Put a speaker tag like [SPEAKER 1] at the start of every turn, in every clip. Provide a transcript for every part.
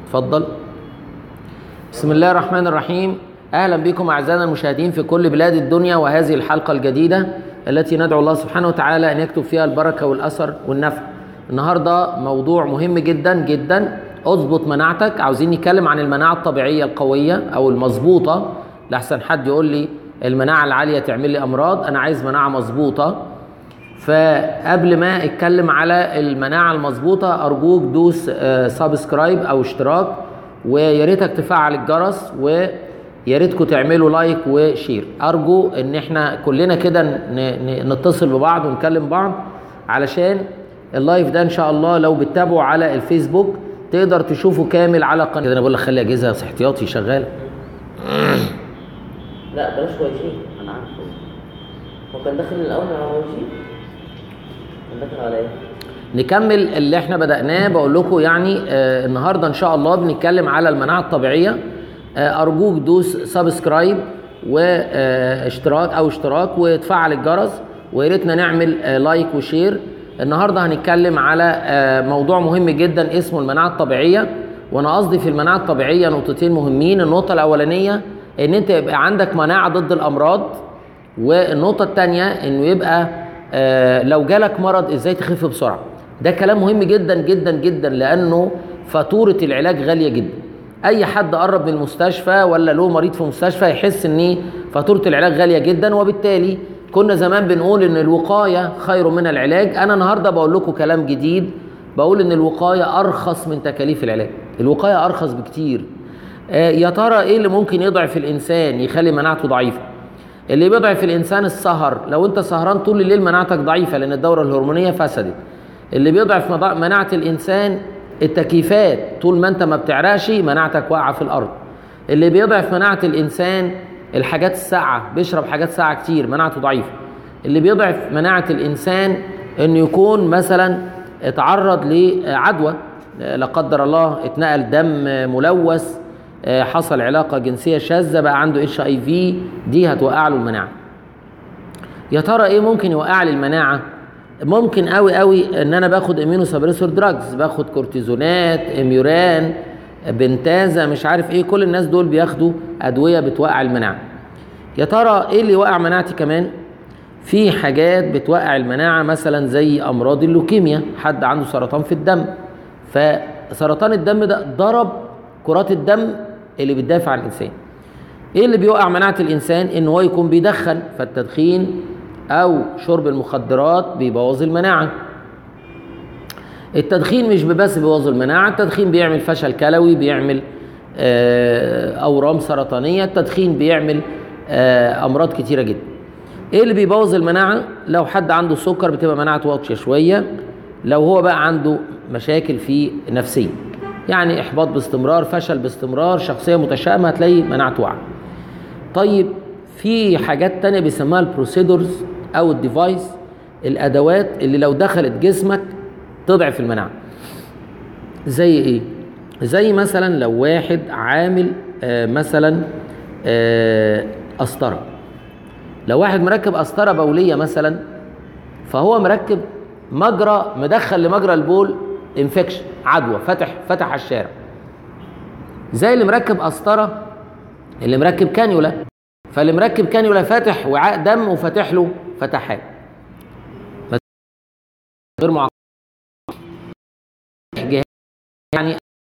[SPEAKER 1] اتفضل بسم الله الرحمن الرحيم اهلا بكم اعزائنا المشاهدين في كل بلاد الدنيا وهذه الحلقه الجديده التي ندعو الله سبحانه وتعالى ان يكتب فيها البركه والاثر والنفع النهارده موضوع مهم جدا جدا اضبط مناعتك عاوزين نتكلم عن المناعه الطبيعيه القويه او المظبوطه لاحسن حد يقول لي المناعه العاليه تعمل لي امراض انا عايز مناعه مظبوطه فقبل ما اتكلم على المناعه المظبوطه ارجوك دوس سبسكرايب او اشتراك ويا ريتك تفعل الجرس ويا ريتكم تعملوا لايك وشير ارجو ان احنا كلنا كده نتصل ببعض ونكلم بعض علشان اللايف ده ان شاء الله لو بتتابعوا على الفيسبوك تقدر تشوفه كامل على قناه انا بقول لك خلي اجهزه احتياطي شغاله
[SPEAKER 2] لا بلاش كويسين انا عارف هو كان داخل الاول على كويسين كان داخل على ايه؟
[SPEAKER 1] نكمل اللي احنا بدأناه بقول لكم يعني آه النهارده ان شاء الله بنتكلم على المناعه الطبيعيه آه ارجوك دوس سبسكرايب واشتراك او اشتراك وتفعل الجرس ويا ريتنا نعمل آه لايك وشير النهارده هنتكلم على آه موضوع مهم جدا اسمه المناعه الطبيعيه وانا قصدي في المناعه الطبيعيه نقطتين مهمين النقطه الاولانيه ان انت يبقى عندك مناعه ضد الامراض والنقطه الثانيه انه يبقى آه لو جالك مرض ازاي تخف بسرعه ده كلام مهم جدا جدا جدا لانه فاتوره العلاج غاليه جدا اي حد قرب من المستشفى ولا له مريض في مستشفى يحس ان فاتوره العلاج غاليه جدا وبالتالي كنا زمان بنقول ان الوقايه خير من العلاج انا النهارده بقول لكم كلام جديد بقول ان الوقايه ارخص من تكاليف العلاج الوقايه ارخص بكتير آه يا ترى ايه اللي ممكن يضعف الانسان يخلي مناعته ضعيفه اللي بيضعف الانسان السهر لو انت سهران طول الليل مناعتك ضعيفه لان الدوره الهرمونيه فسدت اللي بيضعف مناعه الانسان التكييفات طول ما انت ما بتعرقش مناعتك واقعه في الارض اللي بيضعف مناعه الانسان الحاجات الساقعه بيشرب حاجات ساقعه كتير مناعته ضعيفه اللي بيضعف مناعه الانسان انه يكون مثلا اتعرض لعدوى لا قدر الله اتنقل دم ملوث حصل علاقه جنسيه شاذه بقى عنده اتش اي في دي هتوقع له المناعه يا ترى ايه ممكن يوقع لي المناعه ممكن قوي قوي ان انا باخد امينو سبريسور دراجز باخد كورتيزونات اميوران بنتازا مش عارف ايه كل الناس دول بياخدوا ادويه بتوقع المناعه يا ترى ايه اللي يوقع مناعتي كمان في حاجات بتوقع المناعه مثلا زي امراض اللوكيميا حد عنده سرطان في الدم فسرطان الدم ده ضرب كرات الدم اللي بتدافع عن الانسان ايه اللي بيوقع مناعه الانسان ان هو يكون بيدخن فالتدخين او شرب المخدرات بيبوظ المناعه التدخين مش بس بيبوظ المناعه التدخين بيعمل فشل كلوي بيعمل اورام سرطانيه التدخين بيعمل امراض كتيره جدا ايه اللي بيبوظ المناعه لو حد عنده سكر بتبقى مناعته واطيه شويه لو هو بقى عنده مشاكل في نفسيه يعني احباط باستمرار فشل باستمرار شخصيه متشائمه هتلاقي مناعته واقعه طيب في حاجات تانية بيسموها البروسيدورز او الديفايس الادوات اللي لو دخلت جسمك تضعف المناعه زي ايه زي مثلا لو واحد عامل آه مثلا آه قسطره لو واحد مركب قسطره بوليه مثلا فهو مركب مجرى مدخل لمجرى البول انفكشن عدوى فتح فتح على الشارع زي اللي مركب قسطره اللي مركب كانيولا فاللي مركب كانيولا فاتح وعاء دم وفاتح له فتحات غير معقد يعني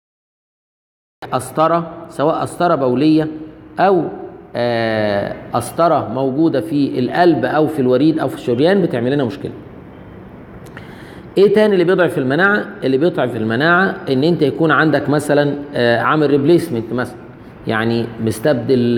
[SPEAKER 1] قسطره سواء قسطره بوليه او قسطره موجوده في القلب او في الوريد او في الشريان بتعمل لنا مشكله ايه تاني اللي بيضعف المناعه اللي بيضعف المناعه ان انت يكون عندك مثلا عامل ريبليسمنت مثلا يعني مستبدل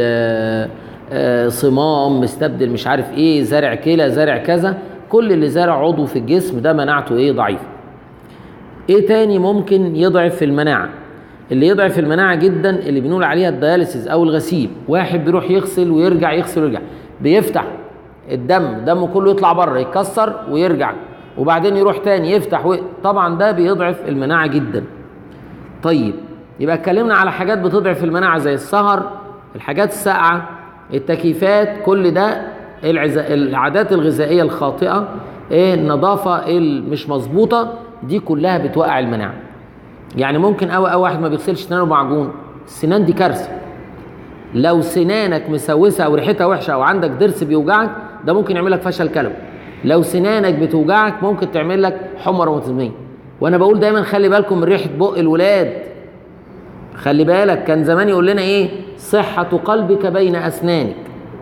[SPEAKER 1] صمام مستبدل مش عارف ايه زارع كلى زارع كذا كل اللي زارع عضو في الجسم ده مناعته ايه ضعيفه ايه تاني ممكن يضعف المناعه اللي يضعف المناعه جدا اللي بنقول عليها الدياليسيس او الغسيل واحد بيروح يغسل ويرجع يغسل ويرجع بيفتح الدم دمه كله يطلع بره يتكسر ويرجع وبعدين يروح تاني يفتح و... طبعا ده بيضعف المناعه جدا طيب يبقى اتكلمنا على حاجات بتضعف المناعه زي السهر الحاجات الساقعه التكييفات كل ده العز... العادات الغذائيه الخاطئه ايه النظافه المش مظبوطه دي كلها بتوقع المناعه يعني ممكن قوي قوي واحد ما بيغسلش سنانه بمعجون السنان دي كارثه لو سنانك مسوسه او ريحتها وحشه او عندك ضرس بيوجعك ده ممكن يعمل لك فشل كلوي لو سنانك بتوجعك ممكن تعمل لك حمى روماتيزميه وانا بقول دايما خلي بالكم من ريحه بق الولاد خلي بالك كان زمان يقول لنا ايه صحه قلبك بين اسنانك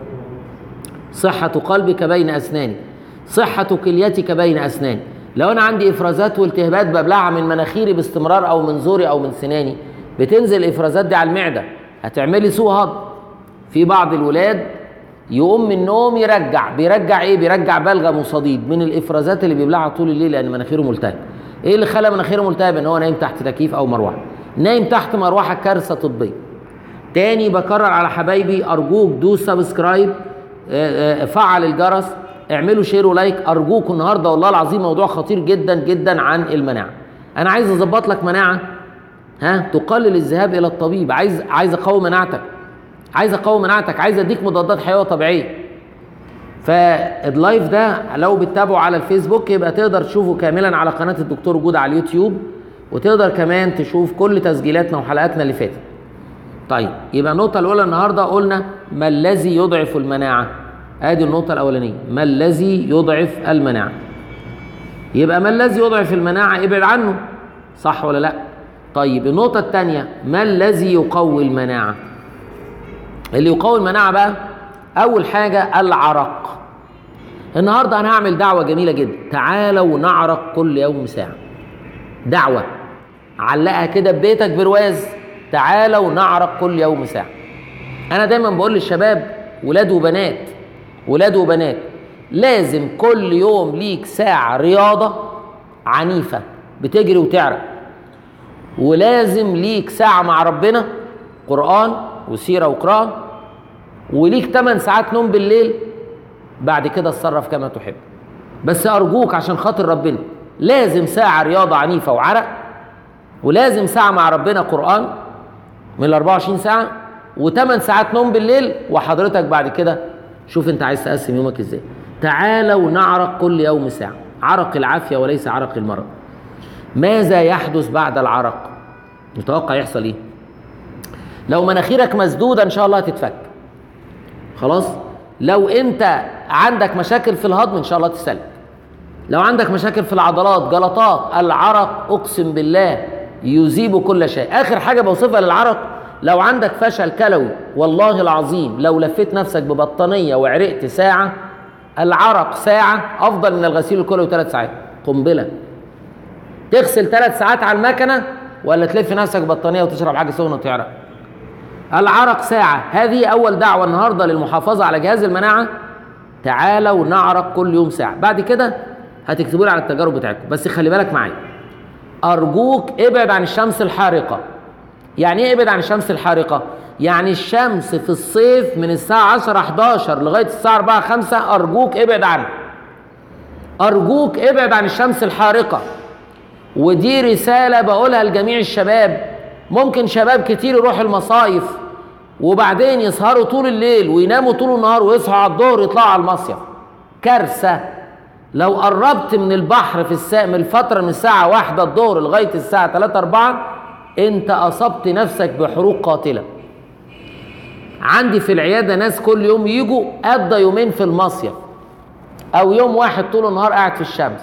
[SPEAKER 1] صحه قلبك بين اسنانك صحه كليتك بين اسنانك لو انا عندي افرازات والتهابات ببلعها من مناخيري باستمرار او من زوري او من سناني بتنزل الافرازات دي على المعده هتعملي سوء هضم في بعض الولاد يقوم من النوم يرجع بيرجع ايه بيرجع بلغم وصديد من الافرازات اللي بيبلعها طول الليل لان مناخيره ملتهبه ايه اللي خلى مناخيره ملتهبه ان هو نايم تحت تكييف او مروحه نايم تحت مروحه كارثه طبيه تاني بكرر على حبايبي ارجوك دوس سبسكرايب آه، آه، فعل الجرس اعملوا شير ولايك ارجوكم النهارده والله العظيم موضوع خطير جدا جدا عن المناعه انا عايز اظبط لك مناعه ها تقلل الذهاب الى الطبيب عايز عايز اقوي مناعتك عايز اقوي مناعتك عايز اديك مضادات حيويه طبيعيه فاللايف ده لو بتتابعه على الفيسبوك يبقى تقدر تشوفه كاملا على قناه الدكتور وجود على اليوتيوب وتقدر كمان تشوف كل تسجيلاتنا وحلقاتنا اللي فاتت طيب يبقى النقطة الأولى النهاردة قلنا ما الذي يضعف المناعة؟ آدي النقطة الأولانية، ما الذي يضعف المناعة؟ يبقى ما الذي يضعف المناعة؟ ابعد عنه، صح ولا لأ؟ طيب النقطة الثانية ما الذي يقوي المناعة؟ اللي يقوي المناعة بقى أول حاجة العرق. النهاردة أنا هعمل دعوة جميلة جدا، تعالوا نعرق كل يوم ساعة. دعوة علقها كده ببيتك برواز تعالوا نعرق كل يوم ساعة أنا دايما بقول للشباب ولاد وبنات ولاد وبنات لازم كل يوم ليك ساعة رياضة عنيفة بتجري وتعرق ولازم ليك ساعة مع ربنا قرآن وسيرة وقراءة وليك 8 ساعات نوم بالليل بعد كده اتصرف كما تحب بس أرجوك عشان خاطر ربنا لازم ساعة رياضة عنيفة وعرق ولازم ساعة مع ربنا قرآن من ال 24 ساعة و8 ساعات نوم بالليل وحضرتك بعد كده شوف انت عايز تقسم يومك ازاي تعالوا نعرق كل يوم ساعة عرق العافية وليس عرق المرض ماذا يحدث بعد العرق متوقع يحصل ايه لو مناخيرك مسدودة ان شاء الله هتتفك خلاص لو انت عندك مشاكل في الهضم ان شاء الله تسلم لو عندك مشاكل في العضلات جلطات العرق اقسم بالله يذيب كل شيء اخر حاجه بوصفها للعرق لو عندك فشل كلوي والله العظيم لو لفيت نفسك ببطانيه وعرقت ساعه العرق ساعه افضل من الغسيل الكلوي ثلاث ساعات قنبله تغسل ثلاث ساعات على المكنه ولا تلف نفسك ببطانيه وتشرب حاجه سخنه وتعرق العرق ساعه هذه اول دعوه النهارده للمحافظه على جهاز المناعه تعالوا نعرق كل يوم ساعه بعد كده هتكتبوا لي على التجارب بتاعتكم بس خلي بالك معايا ارجوك ابعد عن الشمس الحارقه يعني ايه ابعد عن الشمس الحارقه يعني الشمس في الصيف من الساعه 10 11 لغايه الساعه 4 5 ارجوك ابعد عنها ارجوك ابعد عن الشمس الحارقه ودي رساله بقولها لجميع الشباب ممكن شباب كتير يروحوا المصايف وبعدين يسهروا طول الليل ويناموا طول النهار ويصحوا على الظهر يطلعوا على المصيف كارثه لو قربت من البحر في الساعة من الفترة من الساعة واحدة الظهر لغاية الساعة 3 4 أنت أصبت نفسك بحروق قاتلة. عندي في العيادة ناس كل يوم يجوا قضى يومين في المصيف أو يوم واحد طول النهار قاعد في الشمس.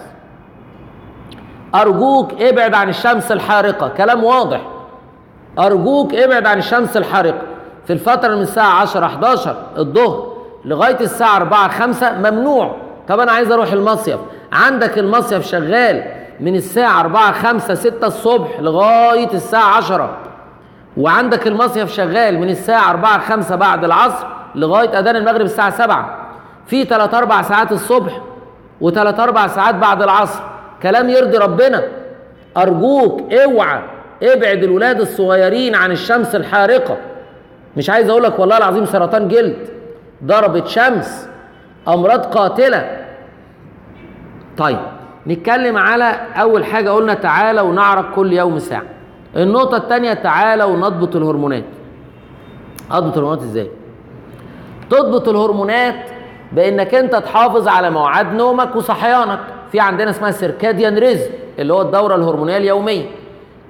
[SPEAKER 1] أرجوك ابعد عن الشمس الحارقة، كلام واضح. أرجوك ابعد عن الشمس الحارقة. في الفترة من الساعة 10 11 الظهر لغاية الساعة 4 5 ممنوع طب انا عايز اروح المصيف عندك المصيف شغال من الساعة 4 5 6 الصبح لغاية الساعة 10 وعندك المصيف شغال من الساعة 4 5 بعد العصر لغاية أذان المغرب الساعة 7 في 3 4 ساعات الصبح و3 4 ساعات بعد العصر كلام يرضي ربنا أرجوك اوعى ابعد الولاد الصغيرين عن الشمس الحارقة مش عايز اقول لك والله العظيم سرطان جلد ضربة شمس امراض قاتله طيب نتكلم على اول حاجه قلنا تعالى ونعرق كل يوم ساعه النقطه الثانيه تعالى ونضبط الهرمونات اضبط الهرمونات ازاي تضبط الهرمونات بانك انت تحافظ على مواعيد نومك وصحيانك في عندنا اسمها سيركاديان ريزم اللي هو الدوره الهرمونيه اليوميه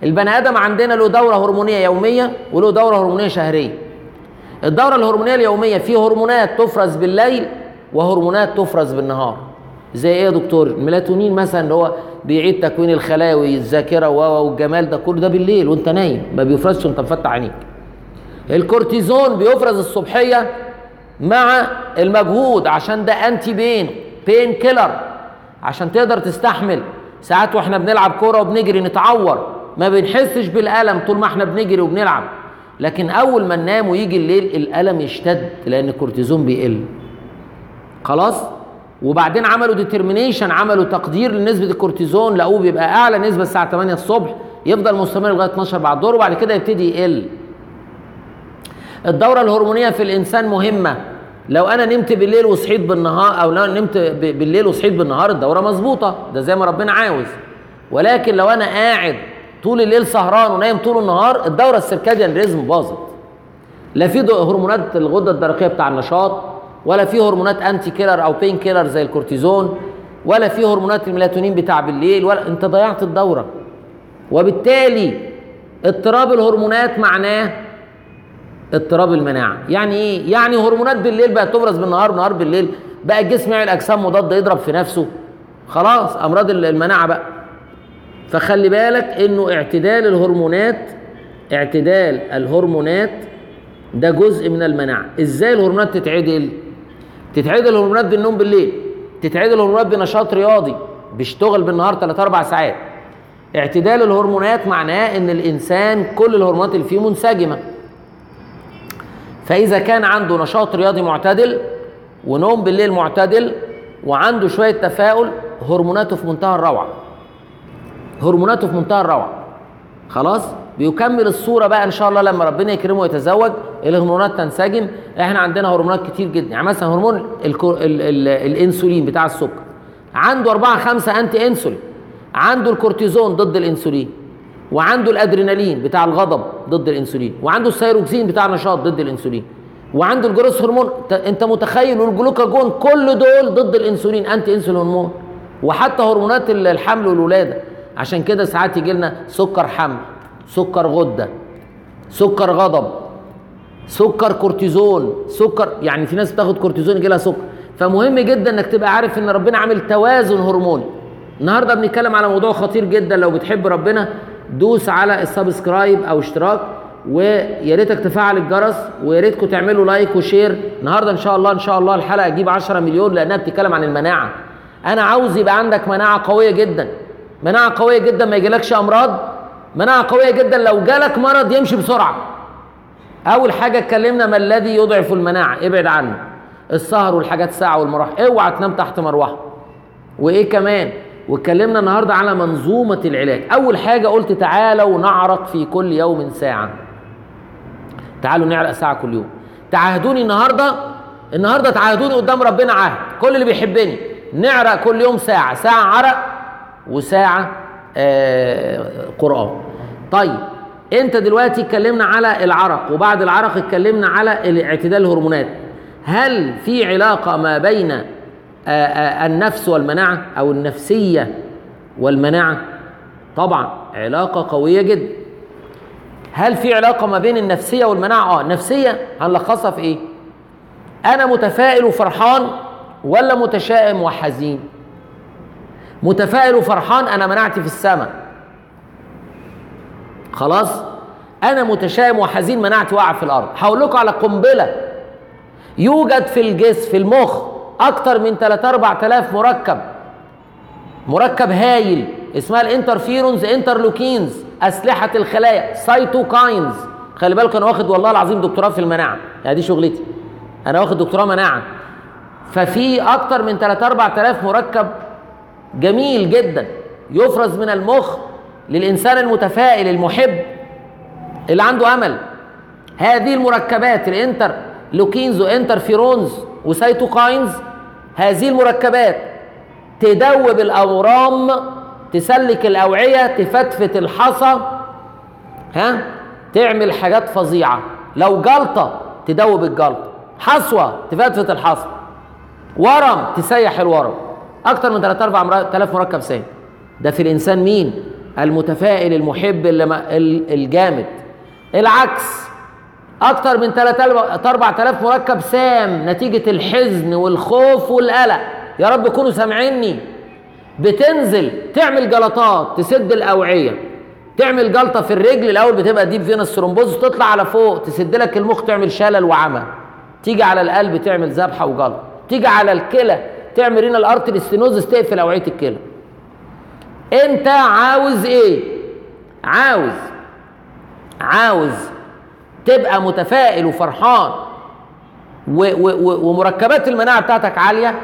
[SPEAKER 1] البني ادم عندنا له دوره هرمونيه يوميه وله دوره هرمونيه شهريه الدوره الهرمونيه اليوميه في هرمونات تفرز بالليل وهرمونات تفرز بالنهار زي ايه يا دكتور الميلاتونين مثلا اللي هو بيعيد تكوين الخلايا والذاكره و- والجمال ده كله ده بالليل وانت نايم ما بيفرزش وانت مفتح عينيك الكورتيزون بيفرز الصبحيه مع المجهود عشان ده انتي بين بين كيلر عشان تقدر تستحمل ساعات واحنا بنلعب كوره وبنجري نتعور ما بنحسش بالالم طول ما احنا بنجري وبنلعب لكن اول ما ننام ويجي الليل الالم يشتد لان الكورتيزون بيقل خلاص وبعدين عملوا ديترمينيشن عملوا تقدير لنسبه الكورتيزون لقوه بيبقى اعلى نسبه الساعه 8 الصبح يفضل مستمر لغايه 12 بعد الظهر وبعد كده يبتدي يقل الدورة الهرمونية في الإنسان مهمة لو أنا نمت بالليل وصحيت بالنهار أو لو نمت ب- بالليل وصحيت بالنهار الدورة مظبوطة ده زي ما ربنا عاوز ولكن لو أنا قاعد طول الليل سهران ونايم طول النهار الدورة السيركاديان ريزم باظت لا في دو- هرمونات الغدة الدرقية بتاع النشاط ولا في هرمونات أنتي كيلر أو بين كيلر زي الكورتيزون ولا في هرمونات الميلاتونين بتاع بالليل ولا أنت ضيعت الدورة وبالتالي اضطراب الهرمونات معناه اضطراب المناعه يعني ايه يعني هرمونات بالليل بقت تفرز بالنهار ونهار بالليل بقى الجسم يعمل اجسام مضاده يضرب في نفسه خلاص امراض المناعه بقى فخلي بالك انه اعتدال الهرمونات اعتدال الهرمونات ده جزء من المناعه ازاي الهرمونات تتعدل تتعدل الهرمونات بالنوم بالليل تتعدل الهرمونات بنشاط رياضي بيشتغل بالنهار 3 4 ساعات اعتدال الهرمونات معناه ان الانسان كل الهرمونات اللي فيه منسجمه فإذا كان عنده نشاط رياضي معتدل ونوم بالليل معتدل وعنده شوية تفاؤل هرموناته في منتهى الروعة هرموناته في منتهى الروعة خلاص بيكمل الصورة بقى إن شاء الله لما ربنا يكرمه ويتزوج الهرمونات تنسجم احنا عندنا هرمونات كتير جدا يعني مثلا هرمون الكو... ال... ال... الانسولين بتاع السكر عنده أربعة خمسة أنتي انسولين عنده الكورتيزون ضد الانسولين وعنده الادرينالين بتاع الغضب ضد الانسولين وعنده الثيروكسين بتاع النشاط ضد الانسولين وعنده الجروس هرمون ت- انت متخيل والجلوكاجون كل دول ضد الانسولين انتي انسولين هرمون وحتى هرمونات ال- الحمل والولاده عشان كده ساعات يجي لنا سكر حمل سكر غده سكر غضب سكر كورتيزون سكر يعني في ناس بتاخد كورتيزون يجي لها سكر فمهم جدا انك تبقى عارف ان ربنا عامل توازن هرموني النهارده بنتكلم على موضوع خطير جدا لو بتحب ربنا دوس على السبسكرايب او اشتراك ويا ريتك تفعل الجرس ويا ريتكم تعملوا لايك وشير النهارده ان شاء الله ان شاء الله الحلقه تجيب 10 مليون لانها بتتكلم عن المناعه انا عاوز يبقى عندك مناعه قويه جدا مناعه قويه جدا ما يجيلكش امراض مناعه قويه جدا لو جالك مرض يمشي بسرعه اول حاجه اتكلمنا ما الذي يضعف المناعه ابعد عنه السهر والحاجات ساعه والمروحه اوعى تنام تحت مروحه وايه كمان واتكلمنا النهارده على منظومه العلاج اول حاجه قلت تعالوا نعرق في كل يوم ساعه تعالوا نعرق ساعه كل يوم تعاهدوني النهارده النهارده تعاهدوني قدام ربنا عهد كل اللي بيحبني نعرق كل يوم ساعه ساعه عرق وساعه آه قران طيب انت دلوقتي اتكلمنا على العرق وبعد العرق اتكلمنا على اعتدال الهرمونات هل في علاقه ما بين آه، آه، النفس والمناعه او النفسيه والمناعه طبعا علاقه قويه جدا هل في علاقه ما بين النفسيه والمناعه اه النفسيه هنلخصها في ايه انا متفائل وفرحان ولا متشائم وحزين متفائل وفرحان انا مناعتي في السماء خلاص انا متشائم وحزين مناعتي واقعه في الارض هقول لكم على قنبله يوجد في الجسم في المخ اكتر من 3 4000 مركب مركب هايل اسمها الانترفيرونز انترلوكينز اسلحه الخلايا سايتوكاينز خلي بالك انا واخد والله العظيم دكتوراه في المناعه يعني دي شغلتي انا واخد دكتوراه مناعه ففي اكتر من 3 4000 مركب جميل جدا يفرز من المخ للانسان المتفائل المحب اللي عنده امل هذه المركبات الانتر لوكينز وانترفيرونز وسيتوكاينز هذه المركبات تدوب الاورام تسلك الاوعيه تفتفت الحصى ها تعمل حاجات فظيعه لو جلطه تدوب الجلطه حصوه تفتفت الحصوه ورم تسيح الورم اكتر من 3 4000 مركب سام ده في الانسان مين المتفائل المحب اللي ما- ال- الجامد العكس اكتر من 3000 4000 مركب سام نتيجه الحزن والخوف والقلق يا رب كونوا سامعيني بتنزل تعمل جلطات تسد الاوعيه تعمل جلطه في الرجل الاول بتبقى ديب فينس ثرومبوز تطلع على فوق تسد لك المخ تعمل شلل وعمى تيجي على القلب تعمل ذبحه وجلطه تيجي على الكلى تعمل رينال ارتري ستينوزس تقفل اوعيه الكلى انت عاوز ايه عاوز عاوز تبقى متفائل وفرحان و و و ومركبات المناعه بتاعتك عاليه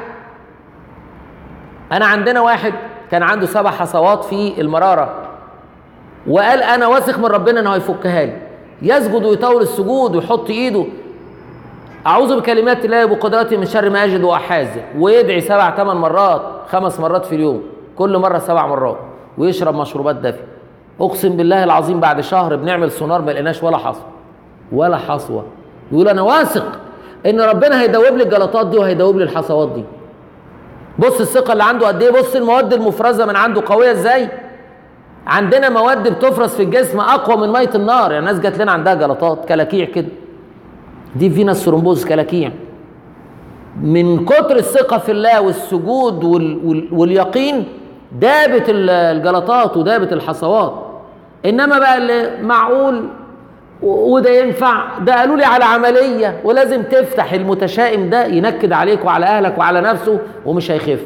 [SPEAKER 1] انا عندنا واحد كان عنده سبع حصوات في المراره وقال انا واثق من ربنا انه هيفكها لي يسجد ويطول السجود ويحط ايده اعوذ بكلمات الله وبقدرته من شر ما اجد واحاذر ويدعي سبع ثمان مرات خمس مرات في اليوم كل مره سبع مرات ويشرب مشروبات دافيه اقسم بالله العظيم بعد شهر بنعمل سونار ما لقيناش ولا حصوه ولا حصوه يقول انا واثق ان ربنا هيدوب لي الجلطات دي وهيدوب لي الحصوات دي بص الثقه اللي عنده قد ايه بص المواد المفرزه من عنده قويه ازاي عندنا مواد بتفرز في الجسم اقوى من ميه النار يعني ناس جات لنا عندها جلطات كلاكيع كده دي فينس ثرومبوز كلاكيع من كتر الثقه في الله والسجود وال وال واليقين دابت ال- الجلطات ودابت الحصوات انما بقى اللي معقول و- وده ينفع ده قالوا لي على عمليه ولازم تفتح المتشائم ده ينكد عليك وعلى اهلك وعلى نفسه ومش هيخف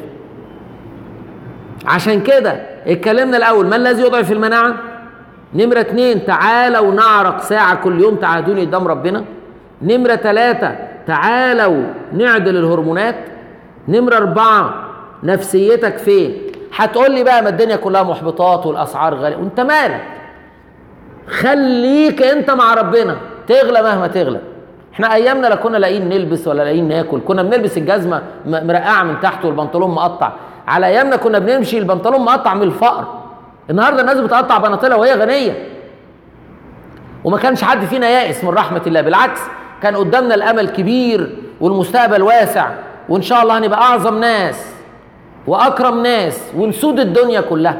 [SPEAKER 1] عشان كده اتكلمنا الاول ما الذي يضعف المناعه نمرة اتنين تعالوا نعرق ساعة كل يوم تعهدوني قدام ربنا نمرة تلاتة تعالوا نعدل الهرمونات نمرة أربعة نفسيتك فين هتقول لي بقى ما الدنيا كلها محبطات والأسعار غالية وانت مالك خليك انت مع ربنا تغلى مهما تغلى احنا ايامنا لا كنا لاقيين نلبس ولا لاقيين ناكل كنا بنلبس الجزمه م- مرقعه من تحت والبنطلون مقطع على ايامنا كنا بنمشي البنطلون مقطع من الفقر النهارده الناس بتقطع بناطيلها وهي غنيه وما كانش حد فينا يائس من رحمه الله بالعكس كان قدامنا الامل كبير والمستقبل واسع وان شاء الله هنبقى اعظم ناس واكرم ناس ونسود الدنيا كلها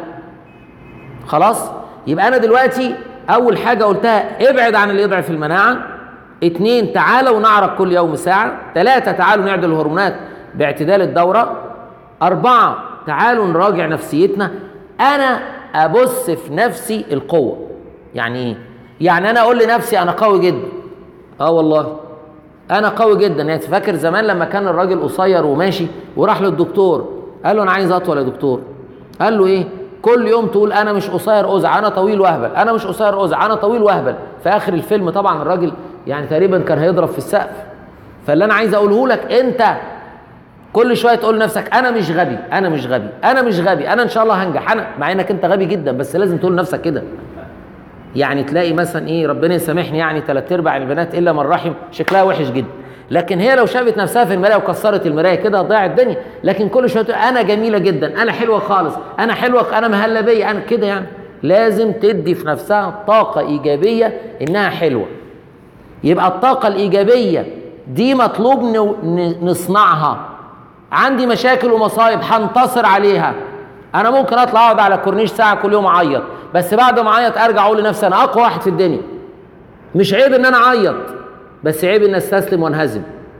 [SPEAKER 1] خلاص يبقى انا دلوقتي اول حاجه قلتها ابعد عن اللي يضعف المناعه اتنين تعالوا نعرق كل يوم ساعه ثلاثه تعالوا نعدل الهرمونات باعتدال الدوره اربعه تعالوا نراجع نفسيتنا انا ابص في نفسي القوه يعني ايه يعني انا اقول لنفسي انا قوي جدا اه والله انا قوي جدا يعني فاكر زمان لما كان الراجل قصير وماشي وراح للدكتور قال له انا عايز اطول يا دكتور قال له ايه كل يوم تقول انا مش قصير ازع انا طويل واهبل انا مش قصير ازع انا طويل واهبل في اخر الفيلم طبعا الراجل يعني تقريبا كان هيضرب في السقف فاللي انا عايز اقوله لك انت كل شويه تقول لنفسك انا مش غبي انا مش غبي انا مش غبي انا ان شاء الله هنجح انا مع انك انت غبي جدا بس لازم تقول لنفسك كده يعني تلاقي مثلا ايه ربنا يسامحني يعني ثلاث ارباع البنات الا من رحم شكلها وحش جدا لكن هي لو شافت نفسها في المرايه وكسرت المرايه كده هتضيع الدنيا لكن كل شويه تقول انا جميله جدا انا حلوه خالص انا حلوه انا مهله بيا انا كده يعني لازم تدي في نفسها طاقه ايجابيه انها حلوه يبقى الطاقه الايجابيه دي مطلوب ن- ن- نصنعها عندي مشاكل ومصايب هنتصر عليها انا ممكن اطلع اقعد على الكورنيش ساعه كل يوم اعيط بس بعد ما اعيط ارجع اقول لنفسي انا اقوى واحد في الدنيا مش عيب ان انا اعيط بس عيب ان استسلم وانهزم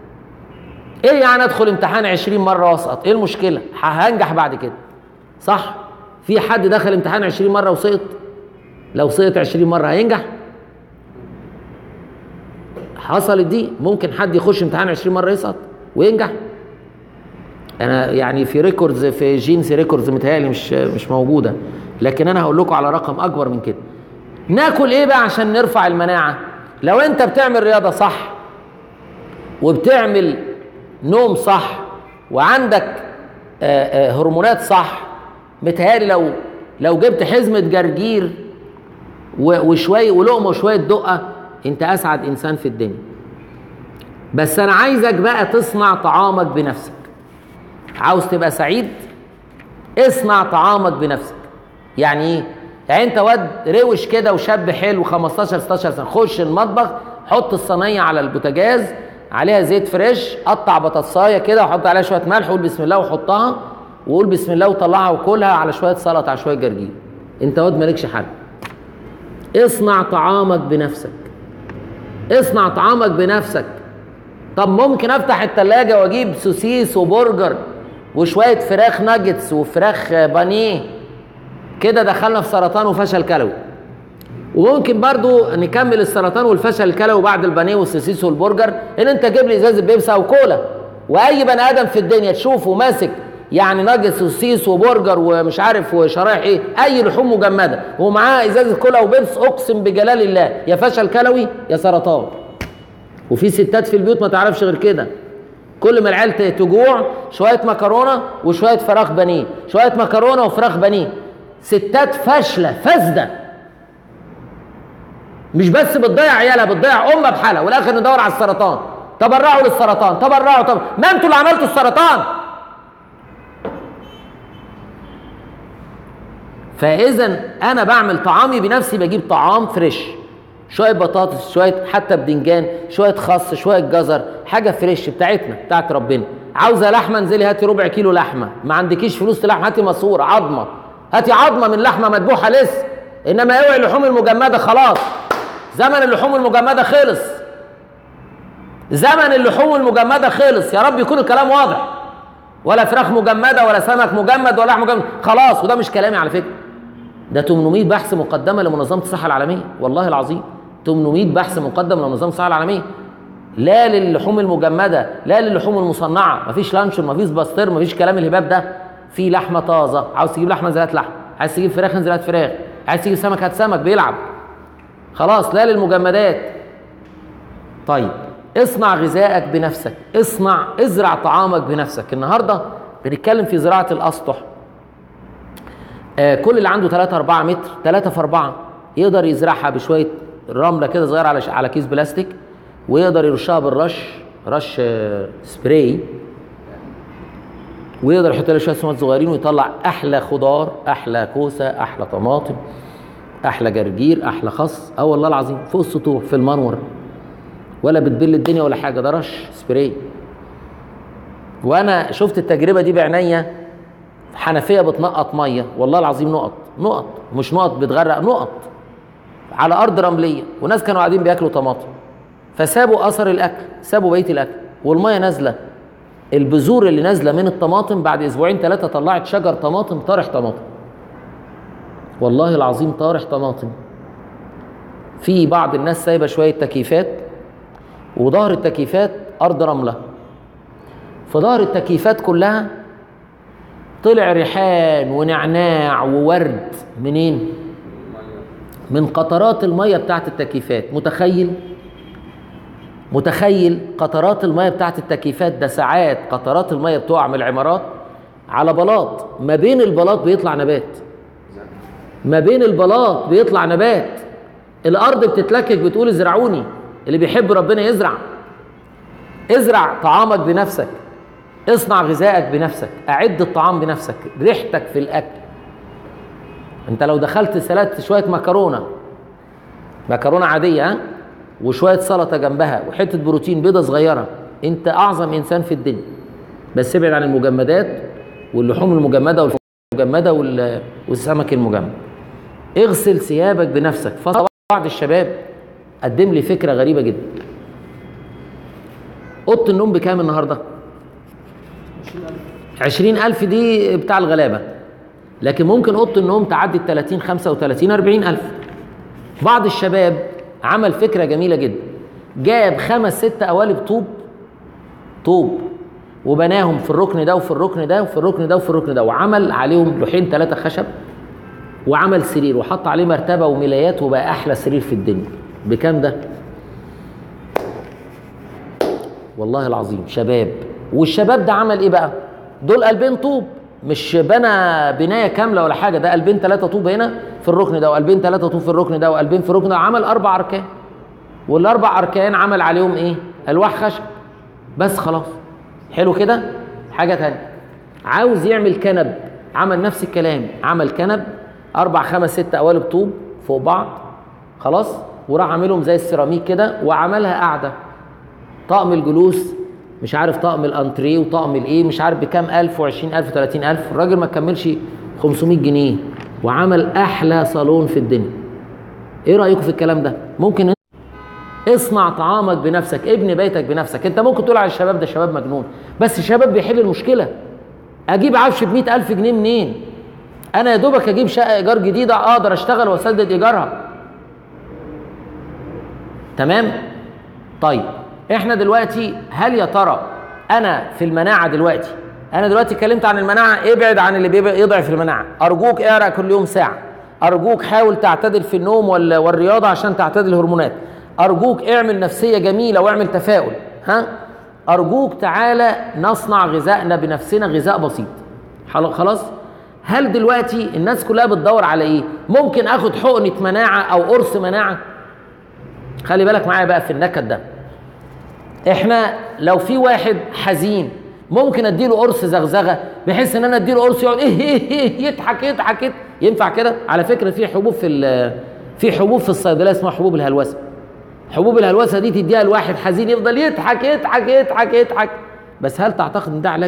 [SPEAKER 1] ايه يعني ادخل امتحان 20 مره واسقط ايه المشكله ه- هنجح بعد كده صح في حد دخل امتحان 20 مره وسقط لو سقط 20 مره هينجح حصلت دي ممكن حد يخش امتحان 20 مره يسقط وينجح انا يعني في ريكوردز في جينز ريكوردز متهيألي مش مش موجوده لكن انا هقول لكم على رقم اكبر من كده ناكل ايه بقى عشان نرفع المناعه لو انت بتعمل رياضه صح وبتعمل نوم صح وعندك آه، آه، هرمونات صح متهيألي لو لو جبت حزمه جرجير و- وشويه ولقمه وشويه دقه انت اسعد انسان في الدنيا بس انا عايزك بقى تصنع طعامك بنفسك عاوز تبقى سعيد اصنع طعامك بنفسك يعني ايه يعني انت واد روش كده وشاب حلو 15 16 سنه خش المطبخ حط الصينيه على البوتاجاز عليها زيت فريش قطع بطاطسايه كده وحط عليها شويه ملح وقول بسم الله وحطها وقول بسم الله وطلعها وكلها على شويه سلطه على شويه جرجير انت واد مالكش حل اصنع طعامك بنفسك اصنع طعامك بنفسك طب ممكن افتح التلاجة واجيب سوسيس وبرجر وشوية فراخ ناجتس وفراخ بانيه كده دخلنا في سرطان وفشل كلوي وممكن برضو نكمل السرطان والفشل الكلوي بعد البانيه والسوسيس والبرجر ان انت تجيب لي ازازه بيبسي او كولا واي بني ادم في الدنيا تشوفه ماسك يعني ناجتس وسوسيس وبرجر ومش عارف وشرايح ايه اي لحوم مجمده ومعاه ازازه كولا وبيبس اقسم بجلال الله يا فشل كلوي يا سرطان وفي ستات في البيوت ما تعرفش غير كده كل ما العيال تجوع شويه مكرونه وشويه فراخ بانيه شويه مكرونه وفراخ بانيه ستات فاشله فاسده مش بس بتضيع عيالها بتضيع امها بحالها والاخر ندور على السرطان تبرعوا للسرطان تبرعوا طب ما انتوا اللي عملتوا السرطان فاذا انا بعمل طعامي بنفسي بجيب طعام فريش شويه بطاطس شويه حتى بدنجان شويه خس شويه جزر حاجه فريش بتاعتنا بتاعت ربنا عاوزه لحمه انزلي هاتي ربع كيلو لحمه ما عندكيش فلوس لحمه هاتي ماسوره عظمه هاتي عظمه من لحمه مذبوحه لسه انما اوعي اللحوم المجمده خلاص زمن اللحوم المجمده خلص زمن اللحوم المجمده خلص يا رب يكون الكلام واضح ولا فراخ مجمده ولا سمك مجمد ولا لحم مجمد خلاص وده مش كلامي على فكره ده 800 بحث مقدمه لمنظمه الصحه العالميه والله العظيم 800 بحث مقدم لمنظمه الصحه العالميه لا للحوم المجمده لا للحوم المصنعه مفيش لانشون مفيش باستر مفيش كلام الهباب ده في لحمه طازه عاوز تجيب لحمه انزل هات لحمه عايز تجيب فراخ انزل هات فراخ عايز تجيب سمك هات سمك بيلعب خلاص لا للمجمدات طيب اصنع غذائك بنفسك اصنع ازرع طعامك بنفسك النهارده بنتكلم في زراعه الاسطح آه كل اللي عنده 3 4 متر 3 في 4 يقدر يزرعها بشويه رمله كده صغيره على على كيس بلاستيك ويقدر يرشها بالرش رش آه سبراي ويقدر يحط لها شويه سمات صغيرين ويطلع احلى خضار احلى كوسه احلى طماطم احلى جرجير احلى خس اه والله العظيم فوق السطوح في المنور ولا بتبل الدنيا ولا حاجه ده رش سبراي وانا شفت التجربه دي بعينيا حنفيه بتنقط ميه والله العظيم نقط نقط مش نقط بتغرق نقط على ارض رمليه وناس كانوا قاعدين بياكلوا طماطم فسابوا اثر الاكل سابوا بقيه الاكل والميه نازله البذور اللي نازله من الطماطم بعد اسبوعين ثلاثه طلعت شجر طماطم طارح طماطم والله العظيم طارح طماطم في بعض الناس سايبه شويه تكييفات وظهر التكييفات ارض رمله فظهر التكييفات كلها طلع ريحان ونعناع وورد منين من قطرات الميه بتاعت التكييفات متخيل متخيل قطرات الميه بتاعت التكييفات ده ساعات قطرات الميه بتقع من العمارات على بلاط ما بين البلاط بيطلع نبات ما بين البلاط بيطلع نبات الارض بتتلكك بتقول ازرعوني اللي بيحب ربنا يزرع ازرع طعامك بنفسك اصنع غذائك بنفسك اعد الطعام بنفسك ريحتك في الاكل انت لو دخلت سلقت شويه مكرونه مكرونه عاديه ها وشويه سلطه جنبها وحته بروتين بيضه صغيره انت اعظم انسان في الدنيا بس ابعد عن المجمدات واللحوم المجمده والمجمده والسمك المجمد اغسل ثيابك بنفسك بعض الشباب قدم لي فكره غريبه جدا اوضه النوم بكام النهارده عشرين ألف دي بتاع الغلابة لكن ممكن أوضة النوم تعدي ال 30 35 40 ألف بعض الشباب عمل فكرة جميلة جدا جاب خمس ست قوالب طوب طوب وبناهم في الركن ده وفي الركن ده وفي الركن ده وفي الركن ده وعمل عليهم لوحين ثلاثة خشب وعمل سرير وحط عليه مرتبة وملايات وبقى أحلى سرير في الدنيا بكام ده؟ والله العظيم شباب والشباب ده عمل ايه بقى؟ دول قلبين طوب مش بنى بنايه كامله ولا حاجه ده قلبين ثلاثه طوب هنا في الركن ده وقلبين ثلاثه طوب في الركن ده وقلبين في الركن ده عمل اربع اركان والاربع اركان عمل عليهم ايه؟ الواح خشب بس خلاص حلو كده؟ حاجه تانية عاوز يعمل كنب عمل نفس الكلام عمل كنب اربع خمس ست قوالب طوب فوق بعض خلاص وراح عاملهم زي السيراميك كده وعملها قاعده طقم الجلوس مش عارف طقم الانتريه وطقم الايه مش عارف بكام الف و20000 و30000 الراجل ما كملش 500 جنيه وعمل احلى صالون في الدنيا ايه رايكم في الكلام ده ممكن اصنع طعامك بنفسك ابني بيتك بنفسك انت ممكن تقول على الشباب ده شباب مجنون بس الشباب بيحل المشكله اجيب عفش ب ألف جنيه منين انا يا دوبك اجيب شقه ايجار جديده اقدر اشتغل واسدد ايجارها تمام طيب احنا دلوقتي هل يا ترى انا في المناعه دلوقتي انا دلوقتي اتكلمت عن المناعه ابعد عن اللي بيبقى يضعف المناعه ارجوك اقرا كل يوم ساعه ارجوك حاول تعتدل في النوم وال- والرياضه عشان تعتدل الهرمونات ارجوك اعمل نفسيه جميله واعمل تفاؤل ها ارجوك تعالى نصنع غذائنا بنفسنا غذاء بسيط حل- خلاص هل دلوقتي الناس كلها بتدور على ايه ممكن اخد حقنه مناعه او قرص مناعه خلي بالك معايا بقى في النكد ده احنا لو في واحد حزين ممكن اديله قرص زغزغه بحيث ان انا اديله قرص يقعد ايه ايه ايه يضحك يضحك يضحك. ينفع كده على فكره في حبوب في ال- في حبوب في الصيدليه اسمها حبوب الهلوسه حبوب الهلوسه دي تديها لواحد حزين يفضل يضحك يضحك يضحك يضحك بس هل تعتقد ان ده علاج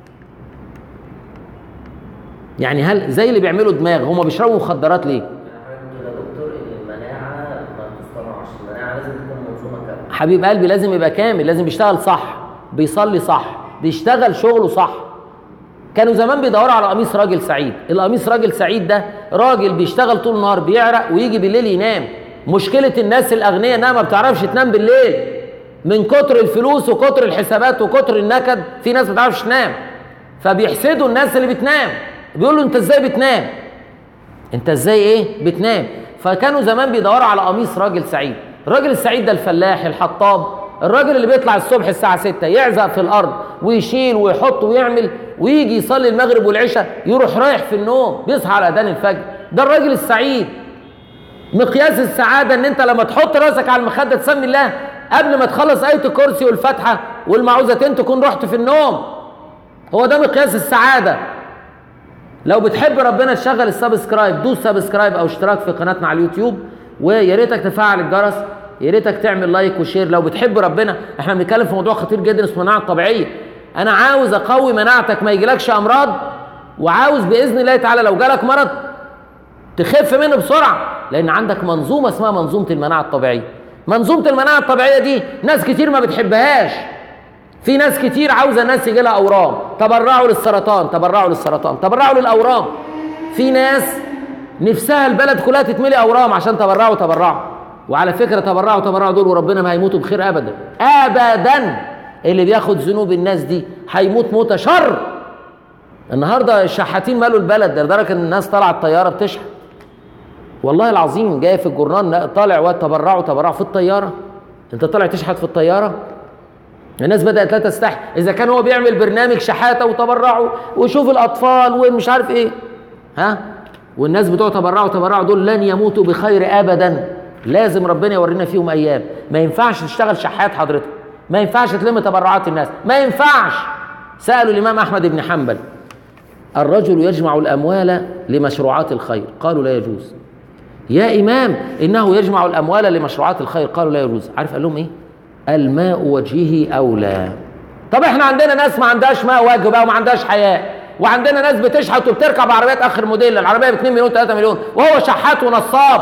[SPEAKER 1] يعني هل زي اللي بيعملوا دماغ هم بيشربوا مخدرات ليه
[SPEAKER 2] يا دكتور ان المناعه ما تصطنعش المناعه لازم تكون منظومه كامله
[SPEAKER 1] حبيب قلبي لازم يبقى كامل لازم بيشتغل صح بيصلي صح بيشتغل شغله صح كانوا زمان بيدوروا على قميص راجل سعيد القميص راجل سعيد ده راجل بيشتغل طول النهار بيعرق ويجي بالليل ينام مشكلة الناس الأغنياء إنها ما بتعرفش تنام بالليل من كتر الفلوس وكتر الحسابات وكتر النكد في ناس ما بتعرفش تنام فبيحسدوا الناس اللي بتنام بيقولوا أنت إزاي بتنام انت ازاي ايه بتنام فكانوا زمان بيدوروا على قميص راجل سعيد الراجل السعيد ده الفلاح الحطاب الراجل اللي بيطلع الصبح الساعة 6 يعزق في الأرض ويشيل ويحط ويعمل ويجي يصلي المغرب والعشاء يروح رايح في النوم بيصحى على أذان الفجر ده الراجل السعيد مقياس السعادة إن أنت لما تحط راسك على المخدة تسمي الله قبل ما تخلص آية الكرسي والفاتحة والمعوذتين تكون رحت في النوم هو ده مقياس السعادة لو بتحب ربنا تشغل السبسكرايب دوس سبسكرايب او اشتراك في قناتنا على اليوتيوب ويا ريتك تفعل الجرس يا ريتك تعمل لايك وشير لو بتحب ربنا احنا بنتكلم في موضوع خطير جدا اسمه المناعه الطبيعيه انا عاوز اقوي مناعتك ما يجيلكش امراض وعاوز باذن الله تعالى لو جالك مرض تخف منه بسرعه لان عندك منظومه اسمها منظومه المناعه الطبيعيه منظومه المناعه الطبيعيه دي ناس كتير ما بتحبهاش في ناس كتير عاوزه ناس يجي لها اورام تبرعوا للسرطان تبرعوا للسرطان تبرعوا للاورام في ناس نفسها البلد كلها تتملي اورام عشان تبرعوا تبرعوا وعلى فكره تبرعوا تبرعوا دول وربنا ما هيموتوا بخير ابدا ابدا اللي بياخد ذنوب الناس دي هيموت موته شر النهارده الشحاتين مالوا البلد لدرجه ان الناس طالعه الطياره بتشحت والله العظيم جاي في الجورنال طالع وتبرعوا تبرعوا في الطياره انت طالع تشحت في الطياره الناس بدات لا تستحي اذا كان هو بيعمل برنامج شحاته وتبرعوا وشوف الاطفال ومش عارف ايه ها والناس بتوع تبرعوا تبرعوا دول لن يموتوا بخير ابدا لازم ربنا يورينا فيهم ايام ما ينفعش تشتغل شحات حضرتك ما ينفعش تلم تبرعات الناس ما ينفعش سالوا الامام احمد بن حنبل الرجل يجمع الاموال لمشروعات الخير قالوا لا يجوز يا امام انه يجمع الاموال لمشروعات الخير قالوا لا يجوز عارف قال لهم ايه الماء وجهه اولى طب احنا عندنا ناس ما عندهاش ماء وجه بقى وما عندهاش حياء وعندنا ناس بتشحت وبتركب عربيات اخر موديل العربيه ب 2 مليون 3 مليون وهو شحات ونصاب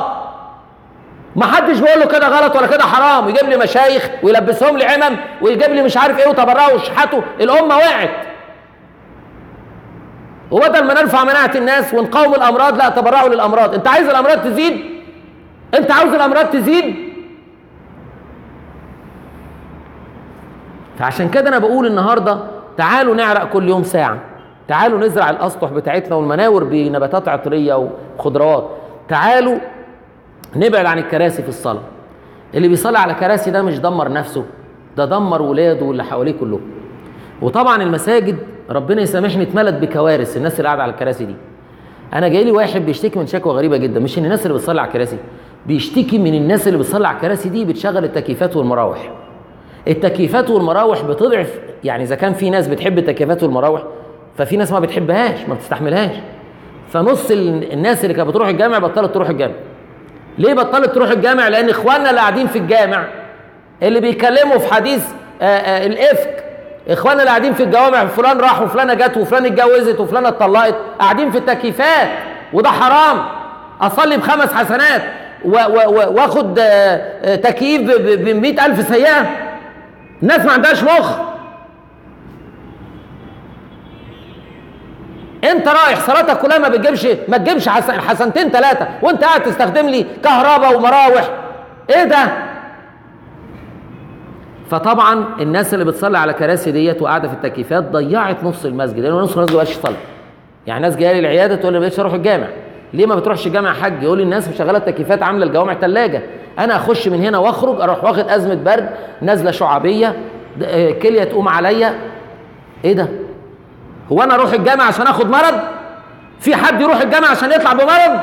[SPEAKER 1] ما حدش بيقول له كده غلط ولا كده حرام يجيب لي مشايخ ويلبسهم لي عمم ويجيب لي مش عارف ايه وتبرعوا وشحاتوا الامه وقعت وبدل ما نرفع مناعه الناس ونقاوم الامراض لا تبرعوا للامراض انت عايز الامراض تزيد انت عاوز الامراض تزيد فعشان كده انا بقول النهارده تعالوا نعرق كل يوم ساعه تعالوا نزرع الاسطح بتاعتنا والمناور بنباتات عطريه وخضروات تعالوا نبعد عن الكراسي في الصلاه اللي بيصلي على كراسي ده مش دمر نفسه ده دمر ولاده واللي حواليه كلهم وطبعا المساجد ربنا يسامحني اتملت بكوارث الناس اللي قاعده على الكراسي دي انا جاي لي واحد بيشتكي من شكوى غريبه جدا مش ان الناس اللي بتصلي على الكراسي بيشتكي من الناس اللي بتصلي على الكراسي دي بتشغل التكييفات والمراوح التكييفات والمراوح بتضعف يعني اذا كان في ناس بتحب التكييفات والمراوح ففي ناس ما بتحبهاش ما بتستحملهاش فنص ال- الناس اللي كانت بتروح الجامع بطلت تروح الجامع ليه بطلت تروح الجامع لان اخواننا اللي قاعدين في الجامع اللي بيتكلموا في حديث آآ آآ الافك اخواننا اللي قاعدين في الجوامع فلان راح وفلانه جت وفلان اتجوزت وفلانه اتطلقت قاعدين في التكييفات وده حرام اصلي بخمس حسنات و- و- و- واخد آه، آه، تكييف ب 100 الف سيئه الناس ما عندهاش مخ انت رايح صلاتك كلها ما بتجيبش ما تجيبش حسن حسنتين ثلاثه وانت قاعد تستخدم لي كهرباء ومراوح ايه ده فطبعا الناس اللي بتصلي على كراسي ديت وقاعده في التكييفات ضيعت نص المسجد لان نص المسجد ما بقاش يصلي يعني ناس جايه لي العياده تقول لي ما بقتش اروح الجامع ليه ما بتروحش الجامع يا حاج يقول لي الناس مشغله التكييفات عامله الجوامع ثلاجه انا اخش من هنا واخرج اروح واخد ازمه برد نازله شعبيه د- آه، كليه تقوم عليا ايه ده هو انا اروح الجامع عشان اخد مرض في حد يروح الجامع عشان يطلع بمرض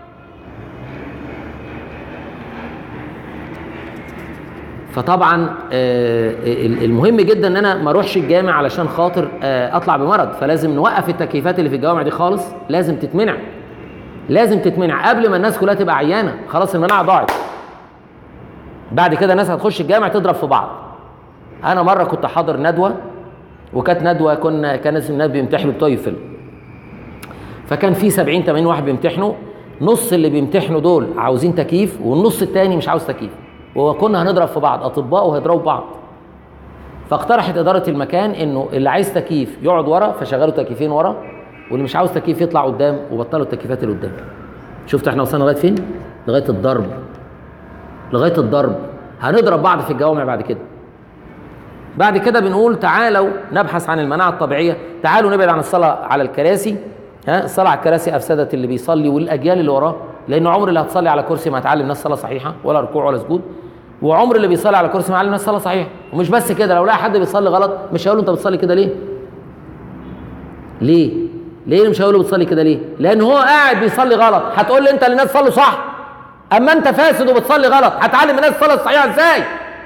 [SPEAKER 1] فطبعا آه، ال- المهم جدا ان انا ما اروحش الجامع علشان خاطر آه، اطلع بمرض فلازم نوقف التكييفات اللي في الجوامع دي خالص لازم تتمنع لازم تتمنع قبل ما الناس كلها تبقى عيانه خلاص المناعه ضاعت بعد كده الناس هتخش الجامع تضرب في بعض انا مره كنت حاضر ندوه وكانت ندوه كنا كان اسم الناس بيمتحنوا بتويفل فكان في 70 80 واحد بيمتحنوا نص اللي بيمتحنوا دول عاوزين تكييف والنص التاني مش عاوز تكييف وكنا هنضرب في بعض اطباء وهيضربوا بعض فاقترحت اداره المكان انه اللي عايز تكييف يقعد ورا فشغلوا تكييفين ورا واللي مش عاوز تكييف يطلع قدام وبطلوا التكييفات اللي قدام شفت احنا وصلنا لغايه فين لغايه الضرب لغايه الضرب هنضرب بعض في الجوامع بعد كده بعد كده بنقول تعالوا نبحث عن المناعة الطبيعية تعالوا نبعد عن الصلاة على الكراسي ها الصلاة على الكراسي أفسدت اللي بيصلي والأجيال اللي وراه لأن عمر اللي هتصلي على كرسي ما هتعلم ناس صلاة صحيحة ولا ركوع ولا سجود وعمر اللي بيصلي على كرسي ما يعلم ناس صلاة صحيحة ومش بس كده لو لقى حد بيصلي غلط مش هيقول له أنت بتصلي كده ليه؟ ليه؟ ليه مش هيقول له بتصلي كده ليه؟ لأن هو قاعد بيصلي غلط هتقول لي أنت اللي الناس تصلي صح أما أنت فاسد وبتصلي غلط هتعلم الناس الصلاة الصحيحة إزاي؟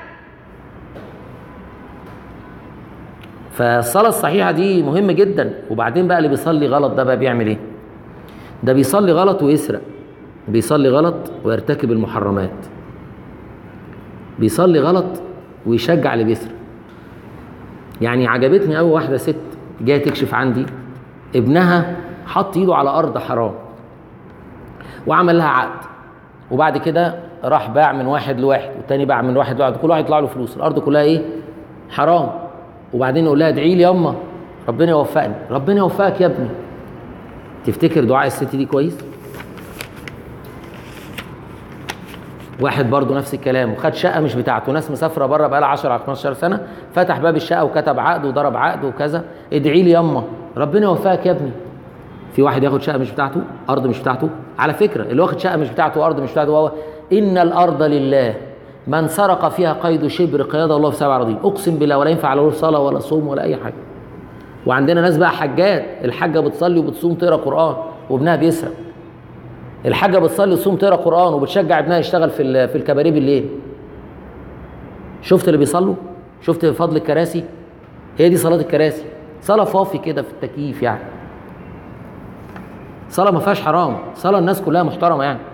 [SPEAKER 1] فالصلاة الصحيحة دي مهمة جدا وبعدين بقى اللي بيصلي غلط ده بقى بيعمل ايه؟ ده بيصلي غلط ويسرق بيصلي غلط ويرتكب المحرمات بيصلي غلط ويشجع اللي بيسرق يعني عجبتني قوي واحدة ست جاية تكشف عندي ابنها حط ايده على ارض حرام وعمل لها عقد وبعد كده راح باع من واحد لواحد والتاني باع من واحد لواحد كل واحد يطلع له فلوس الارض كلها ايه حرام وبعدين يقول لها ادعي لي ياما ربنا يوفقني ربنا يوفقك يا ابني تفتكر دعاء الست دي كويس واحد برضه نفس الكلام وخد شقه مش بتاعته ناس مسافره بره بقى لها 10 15 سنه فتح باب الشقه وكتب عقد وضرب عقد وكذا ادعي لي ياما ربنا يوفقك يا ابني في واحد ياخد شقه مش بتاعته ارض مش بتاعته على فكره اللي واخد شقه مش بتاعته وارض مش بتاعته هو ان الارض لله من سرق فيها قيد شبر قياده الله في سبع اراضين اقسم بالله ولا ينفع له صلاه ولا صوم ولا اي حاجه وعندنا ناس بقى حجات الحاجه بتصلي وبتصوم تقرا قران وابنها بيسرق الحاجه بتصلي وتصوم تقرا قران وبتشجع ابنها يشتغل في ال- في الكباريه بالليل شفت اللي بيصلوا شفت فضل الكراسي هي دي صلاه الكراسي صلاه فافي كده في التكييف يعني صلاه ما فيهاش حرام صلاه الناس كلها محترمه يعني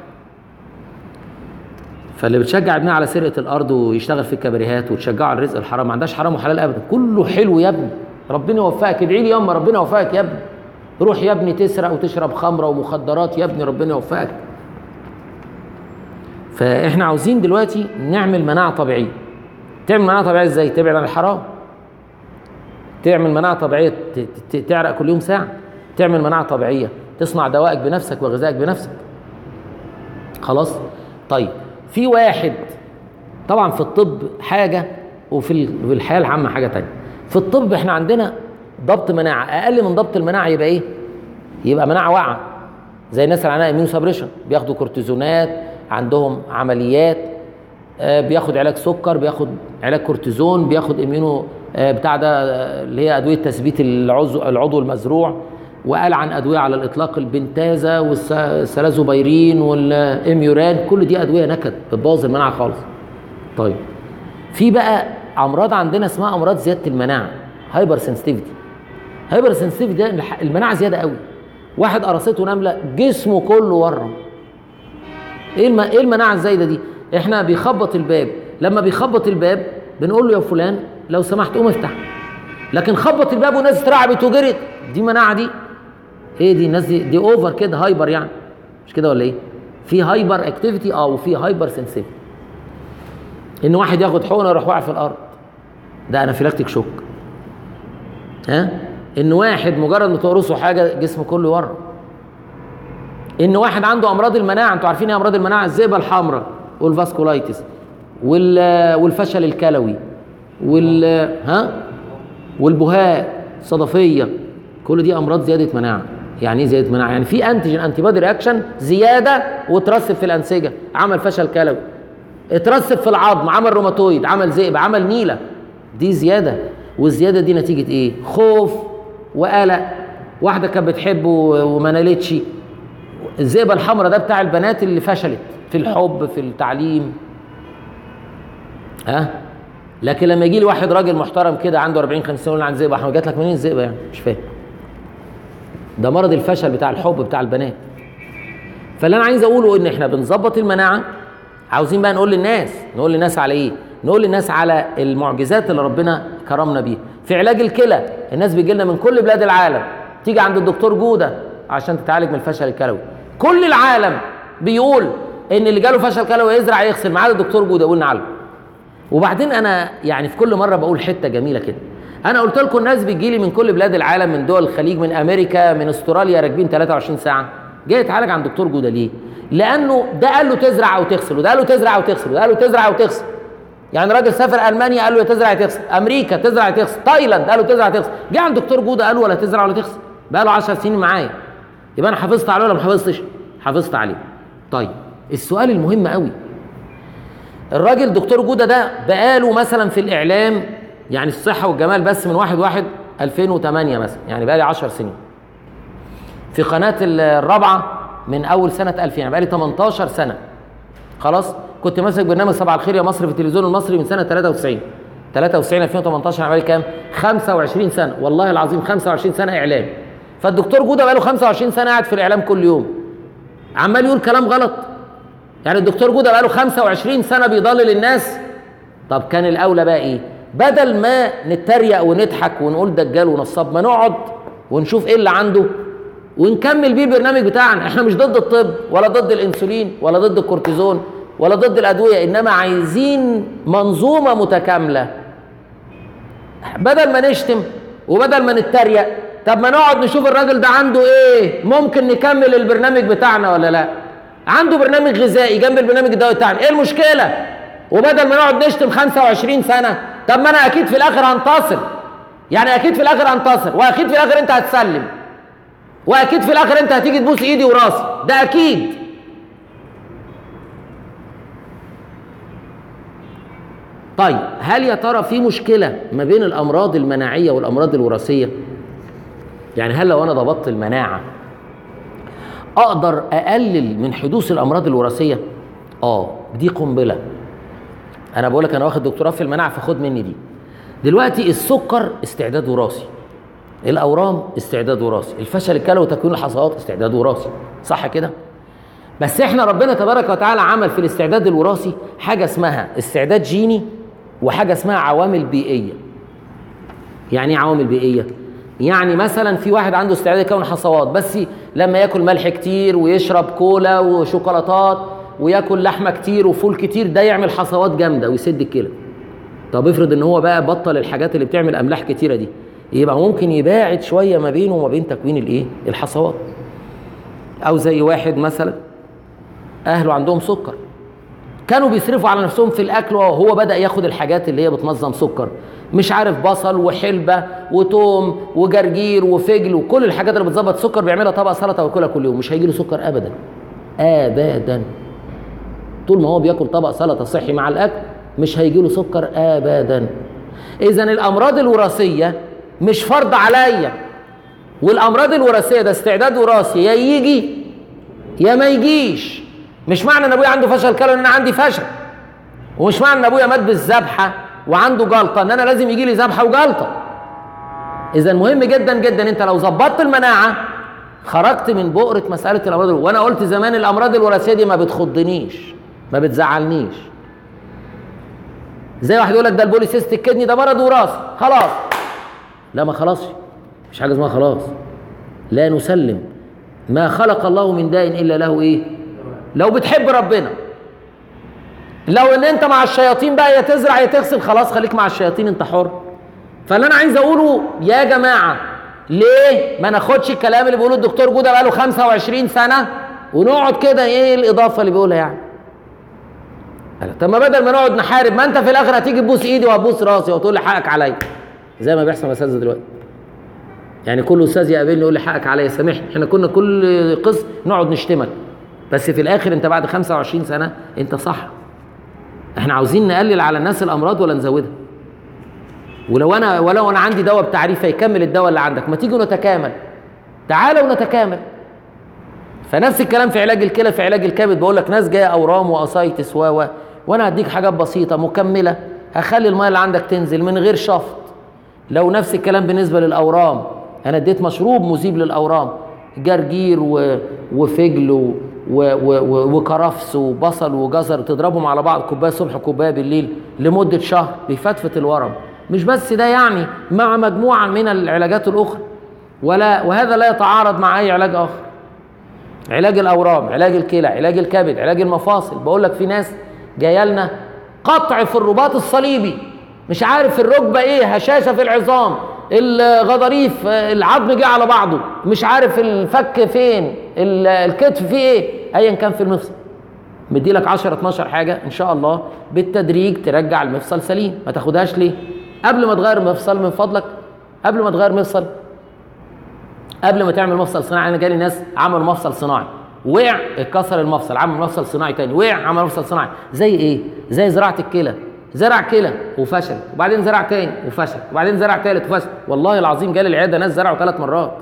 [SPEAKER 1] فاللي بتشجع ابنها على سرقه الارض ويشتغل في الكباريهات وتشجعه على الرزق الحرام ما عندهاش حرام وحلال ابدا كله حلو يا ابني ربنا يوفقك ادعي لي ياما ربنا يوفقك يا ابني روح يا ابني تسرق وتشرب خمره ومخدرات يا ابني ربنا يوفقك فاحنا عاوزين دلوقتي نعمل مناعه طبيعيه تعمل مناعه طبيعيه ازاي تبعد عن الحرام تعمل مناعه طبيعيه ت- ت- تعرق كل يوم ساعه تعمل مناعه طبيعيه تصنع دوائك بنفسك وغذائك بنفسك خلاص طيب في واحد طبعا في الطب حاجه وفي ال- في الحياه العامه حاجه تانية في الطب احنا عندنا ضبط مناعه اقل من ضبط المناعه يبقى ايه يبقى مناعه واقعه زي الناس اللي عندها اميون سبريشن بياخدوا كورتيزونات عندهم عمليات آه، بياخد علاج سكر بياخد علاج كورتيزون بياخد اميونو آه، بتاع ده آه، اللي هي ادويه تثبيت العضو العضو المزروع وقال عن ادويه على الاطلاق البنتازا والسلازوبيرين والاميوران كل دي ادويه نكد بتبوظ المناعه خالص طيب في بقى امراض عندنا اسمها امراض زياده المناعه هايبر سنسيتيفيتي هايبر سنسيتيفيتي ده الح- المناعه زياده قوي واحد قرصته نمله جسمه كله ورم ايه الم... ايه المناعه الزايده دي احنا بيخبط الباب لما بيخبط الباب بنقول له يا فلان لو سمحت قوم افتح لكن خبط الباب والناس اترعبت وجرت دي مناعه دي ايه دي الناس دي دي اوفر كده هايبر يعني مش كده ولا ايه في هايبر اكتيفيتي اه وفي هايبر سنسيتيف ان واحد ياخد حقنه يروح واقع في الارض ده انافيلاكتيك شوك ها ان واحد مجرد ما تقرصه حاجه جسمه كله يورم ان واحد عنده امراض المناعه انتوا عارفين ايه امراض المناعه الذئبه الحمراء والفاسكولايتس وال والفشل الكلوي وال ها والبهاء الصدفيه كل دي امراض زياده مناعه يعني ايه زياده مناعه يعني في انتيجين انتي بودي رياكشن زياده وترسب في الانسجه عمل فشل كلوي اترسب في العظم عمل روماتويد عمل ذئب عمل نيله دي زياده والزياده دي نتيجه ايه خوف وقلق واحده كانت بتحبه وما نالتش الذئبه الحمراء ده بتاع البنات اللي فشلت في الحب في التعليم ها لكن لما يجي لي واحد راجل محترم كده عنده 40 50 سنه يقول لي عن ذئبه احمد جات لك منين الذئبه يعني مش فاهم ده مرض الفشل بتاع الحب بتاع البنات فاللي انا عايز اقوله ان احنا بنظبط المناعه عاوزين بقى نقول للناس نقول للناس على ايه نقول للناس على المعجزات اللي ربنا كرمنا بيها في علاج الكلى الناس بيجي لنا من كل بلاد العالم تيجي عند الدكتور جوده عشان تتعالج من الفشل الكلوي كل العالم بيقول ان اللي جاله فشل كلوي يزرع يغسل ما عدا الدكتور جوده يقول نعالجه وبعدين انا يعني في كل مره بقول حته جميله كده انا قلت لكم الناس بتجي لي من كل بلاد العالم من دول الخليج من امريكا من استراليا راكبين 23 ساعه جاي يتعالج عند دكتور جوده ليه لانه ده قال له تزرع او تغسل وده قال له تزرع او تغسل وده قال له تزرع او تغسل يعني راجل سافر المانيا قال له يا تزرع يا تغسل امريكا تزرع يا تغسل تايلاند قال له تزرع يا تغسل جه عند دكتور جوده قال له ولا تزرع ولا تغسل بقى له 10 سنين معايا يبقى انا حافظت عليه ولا ما حافظتش حافظت عليه طيب السؤال المهم قوي الراجل دكتور جوده ده بقاله مثلا في الاعلام يعني الصحه والجمال بس من 1 1 2008 مثلا يعني بقالي 10 سنين في قناه الرابعه من اول سنه 2000 يعني بقالي 18 سنه خلاص كنت ماسك برنامج صباح الخير يا مصر في التلفزيون المصري من سنه 93 93 2018 يعني بقالي كام 25 سنه والله العظيم 25 سنه اعلام فالدكتور جوده بقاله 25 سنه قاعد في الاعلام كل يوم عمال يقول كلام غلط يعني الدكتور جوده بقاله 25 سنه بيضلل الناس طب كان الاولى بقى ايه بدل ما نتريق ونضحك ونقول دجال ونصاب ما نقعد ونشوف ايه اللي عنده ونكمل بيه البرنامج بتاعنا احنا مش ضد الطب ولا ضد الانسولين ولا ضد الكورتيزون ولا ضد الادويه انما عايزين منظومه متكامله بدل ما نشتم وبدل ما نتريق طب ما نقعد نشوف الراجل ده عنده ايه ممكن نكمل البرنامج بتاعنا ولا لا عنده برنامج غذائي جنب البرنامج الدوائي بتاعنا ايه المشكله وبدل ما نقعد نشتم 25 سنه طب ما انا اكيد في الاخر هنتصر يعني اكيد في الاخر هنتصر واكيد في الاخر انت هتسلم واكيد في الاخر انت هتيجي تبوس ايدي وراسي ده اكيد طيب هل يا ترى في مشكله ما بين الامراض المناعيه والامراض الوراثيه يعني هل لو انا ضبطت المناعه اقدر اقلل من حدوث الامراض الوراثيه اه دي قنبله انا بقول لك انا واخد دكتوراه في المناعه فخد مني دي دلوقتي السكر استعداد وراثي الاورام استعداد وراثي الفشل الكلوي وتكوين الحصوات استعداد وراثي صح كده بس احنا ربنا تبارك وتعالى عمل في الاستعداد الوراثي حاجه اسمها استعداد جيني وحاجه اسمها عوامل بيئيه يعني ايه عوامل بيئيه يعني مثلا في واحد عنده استعداد يكون حصوات بس لما ياكل ملح كتير ويشرب كولا وشوكولاتات وياكل لحمه كتير وفول كتير ده يعمل حصوات جامده ويسد الكلى طب افرض ان هو بقى بطل الحاجات اللي بتعمل املاح كتيره دي يبقى ممكن يباعد شويه ما بينه وما بين تكوين الايه الحصوات او زي واحد مثلا اهله عندهم سكر كانوا بيصرفوا على نفسهم في الاكل وهو بدا ياخد الحاجات اللي هي بتنظم سكر مش عارف بصل وحلبه وتوم وجرجير وفجل وكل الحاجات اللي بتظبط سكر بيعملها طبق سلطه وياكلها كل يوم مش هيجي له سكر ابدا ابدا طول ما هو بياكل طبق سلطه صحي مع الاكل مش هيجي له سكر ابدا اذا الامراض الوراثيه مش فرض عليا والامراض الوراثيه ده استعداد وراثي يا يجي يا ما يجيش مش معنى ان ابويا عنده فشل كلوي ان انا عندي فشل ومش معنى ان ابويا مات بالذبحه وعنده جلطه ان انا لازم يجي لي ذبحه وجلطه اذا مهم جدا جدا انت لو ظبطت المناعه خرجت من بؤره مساله الامراض وانا قلت زمان الامراض الوراثيه دي ما بتخضنيش ما بتزعلنيش زي واحد يقول لك ده البوليسيستيك كدني ده مرض وراثي خلاص لا ما خلاص مش حاجه اسمها خلاص لا نسلم ما خلق الله من داء الا له ايه لو بتحب ربنا لو ان انت مع الشياطين بقى يا تزرع يا تغسل خلاص خليك مع الشياطين انت حر فاللي انا عايز اقوله يا جماعه ليه ما ناخدش الكلام اللي بيقوله الدكتور جوده بقاله 25 سنه ونقعد كده ايه الاضافه اللي بيقولها يعني قال طب ما بدل ما نقعد نحارب ما انت في الاخر هتيجي تبوس ايدي وهتبوس راسي وتقول لي حقك عليا زي ما بيحصل مع اساتذه دلوقتي يعني كل استاذ يقابلني يقول لي حقك عليا سامحني احنا كنا كل قسم نقعد نشتمك بس في الاخر انت بعد 25 سنه انت صح احنا عاوزين نقلل على الناس الامراض ولا نزودها ولو انا ولو انا عندي دواء بتعريف هيكمل الدواء اللي عندك ما تيجوا نتكامل تعالوا نتكامل فنفس الكلام في علاج الكلى في علاج الكبد بقول لك ناس جايه اورام واسايتس و و وانا هديك حاجات بسيطه مكمله هخلي الميه اللي عندك تنزل من غير شفط لو نفس الكلام بالنسبه للاورام انا اديت مشروب مذيب للاورام جرجير و... وفجل و... و... و... وكرفس وبصل وجزر تضربهم على بعض كوبايه الصبح وكوبايه بالليل لمده شهر بيفتفت الورم مش بس ده يعني مع مجموعه من العلاجات الاخرى ولا وهذا لا يتعارض مع اي علاج اخر علاج الاورام علاج الكلى علاج الكبد علاج المفاصل بقول لك في ناس جايه لنا قطع في الرباط الصليبي مش عارف في الركبه ايه هشاشه في العظام الغضاريف العظم جه على بعضه مش عارف الفك فين ال- الكتف فيه ايه ايا كان في المفصل مدي لك 10 12 حاجه ان شاء الله بالتدريج ترجع المفصل سليم ما تاخدهاش ليه قبل ما تغير مفصل من فضلك قبل ما تغير مفصل قبل ما تعمل مفصل صناعي انا جالي ناس عملوا مفصل صناعي وقع اتكسر المفصل عمل مفصل صناعي تاني وقع عمل مفصل صناعي زي ايه زي زراعه الكلى زرع كلى وفشل وبعدين زرع تاني وفشل وبعدين زرع تالت وفشل والله العظيم جالي العياده ناس زرعوا ثلاث مرات